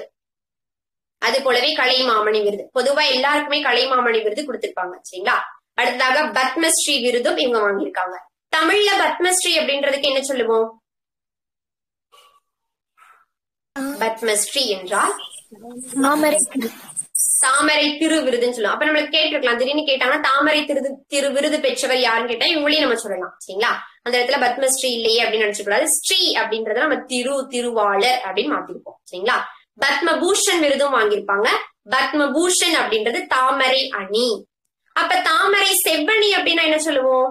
அது போலவே கலைமாமணி விருது பொதுவா எல்லாருக்குமே கலைமாமணி விருது கொடுத்திருப்பாங்க சரிங்களா அடுத்ததாக பத்மஸ்ரீ விருதும் இவங்க வாங்கியிருக்காங்க தமிழ்ல பத்மஸ்ரீ அப்படின்றதுக்கு என்ன சொல்லுவோம் பத்மஸ்ரீ என்றால் தாமரை திரு தாமரை திரு விருதுன்னு சொல்லுவோம் அப்ப நம்மளுக்கு கேட்டிருக்கலாம் திடீர்னு கேட்டாங்கன்னா தாமரை திரு திரு விருது பெற்றவர் யாருன்னு கேட்டா இவங்களையும் நம்ம சொல்லலாம் சரிங்களா அந்த இடத்துல பத்மஸ்ரீ இல்லையே அப்படின்னு நினைச்சுக்கூடாது ஸ்ரீ அப்படின்றத நம்ம திரு திருவாளர் அப்படின்னு மாத்திருப்போம் சரிங்களா பத்மபூஷன் விருதும் வாங்கியிருப்பாங்க பத்மபூஷன் அப்படின்றது தாமரை அணி அப்ப தாமரை செவ்வணி அப்படின்னா என்ன சொல்லுவோம்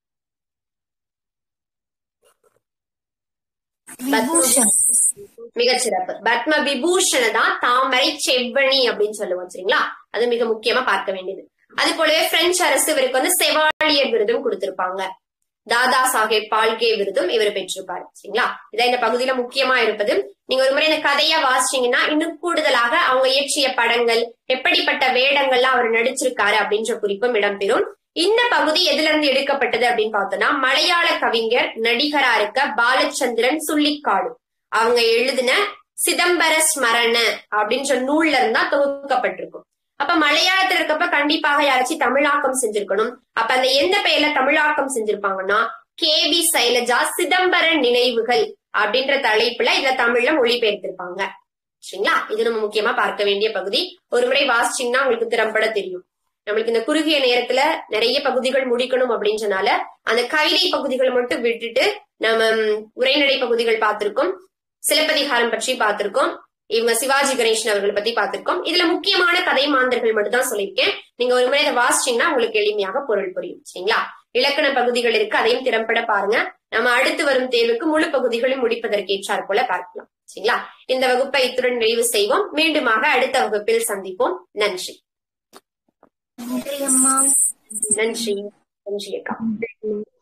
விபூஷன் மிகச்சிறப்பு பத்ம விபூஷண தான் தாமரை செவ்வணி அப்படின்னு சொல்லுவோம் சரிங்களா அது மிக முக்கியமா பார்க்க வேண்டியது அது போலவே பிரெஞ்சு அரசு இவருக்கு வந்து செவாலியர் விருதும் கொடுத்திருப்பாங்க தாதா சாஹேப் பால்கே விருதும் இவர் பெற்றிருப்பாரு சரிங்களா இதான் இந்த பகுதியில முக்கியமா இருப்பது நீங்க ஒரு முறை இந்த கதையா வாசிச்சீங்கன்னா இன்னும் கூடுதலாக அவங்க இயற்றிய படங்கள் எப்படிப்பட்ட வேடங்கள்லாம் அவர் நடிச்சிருக்காரு அப்படின்ற குறிப்பும் இடம்பெறும் இந்த பகுதி எதுல இருந்து எடுக்கப்பட்டது அப்படின்னு பார்த்தோம்னா மலையாள கவிஞர் நடிகரா இருக்க பாலச்சந்திரன் சுள்ளிக்காடு அவங்க எழுதின சிதம்பர ஸ்மரண அப்படின்ற நூல்ல இருந்தா தொகுக்கப்பட்டிருக்கும் அப்ப மலையாளத்துல இருக்கப்ப கண்டிப்பாக யாராச்சும் தமிழாக்கம் செஞ்சிருக்கணும் அப்ப அந்த எந்த பெயர்ல தமிழாக்கம் செஞ்சிருப்பாங்கன்னா கே வி சைலஜா சிதம்பர நினைவுகள் அப்படின்ற தலைப்புல இதுல தமிழ்ல மொழிபெயர்த்திருப்பாங்க சரிங்களா இது நம்ம முக்கியமா பார்க்க வேண்டிய பகுதி ஒரு முறை வாசிச்சீங்கன்னா உங்களுக்கு திறம்பட தெரியும் நம்மளுக்கு இந்த குறுகிய நேரத்துல நிறைய பகுதிகள் முடிக்கணும் அப்படின்றனால அந்த கவிதை பகுதிகளை மட்டும் விட்டுட்டு நம்ம ம், உரைநடை பகுதிகள் பார்த்திருக்கோம் சிலப்பதிகாரம் பற்றி பார்த்திருக்கோம் இவங்க சிவாஜி கணேசன் அவர்களை பத்தி பார்த்திருக்கோம் இதுல முக்கியமான கதை மாந்தர்கள் மட்டும் தான் சொல்லியிருக்கேன் நீங்க ஒரு முறை இதை வாசிச்சீங்கன்னா உங்களுக்கு எளிமையாக பொருள் புரியும் சரிங்களா இலக்கண பகுதிகள் இருக்கு அதையும் திறம்பட பாருங்க நம்ம அடுத்து வரும் தேர்வுக்கு முழு பகுதிகளையும் முடிப்பதற்கு ஏற்றாற் போல பார்க்கலாம் சரிங்களா இந்த வகுப்பை இத்துடன் நிறைவு செய்வோம் மீண்டுமாக அடுத்த வகுப்பில் சந்திப்போம் நன்றி நன்றி அம்மா நன்றி நன்றி அக்கா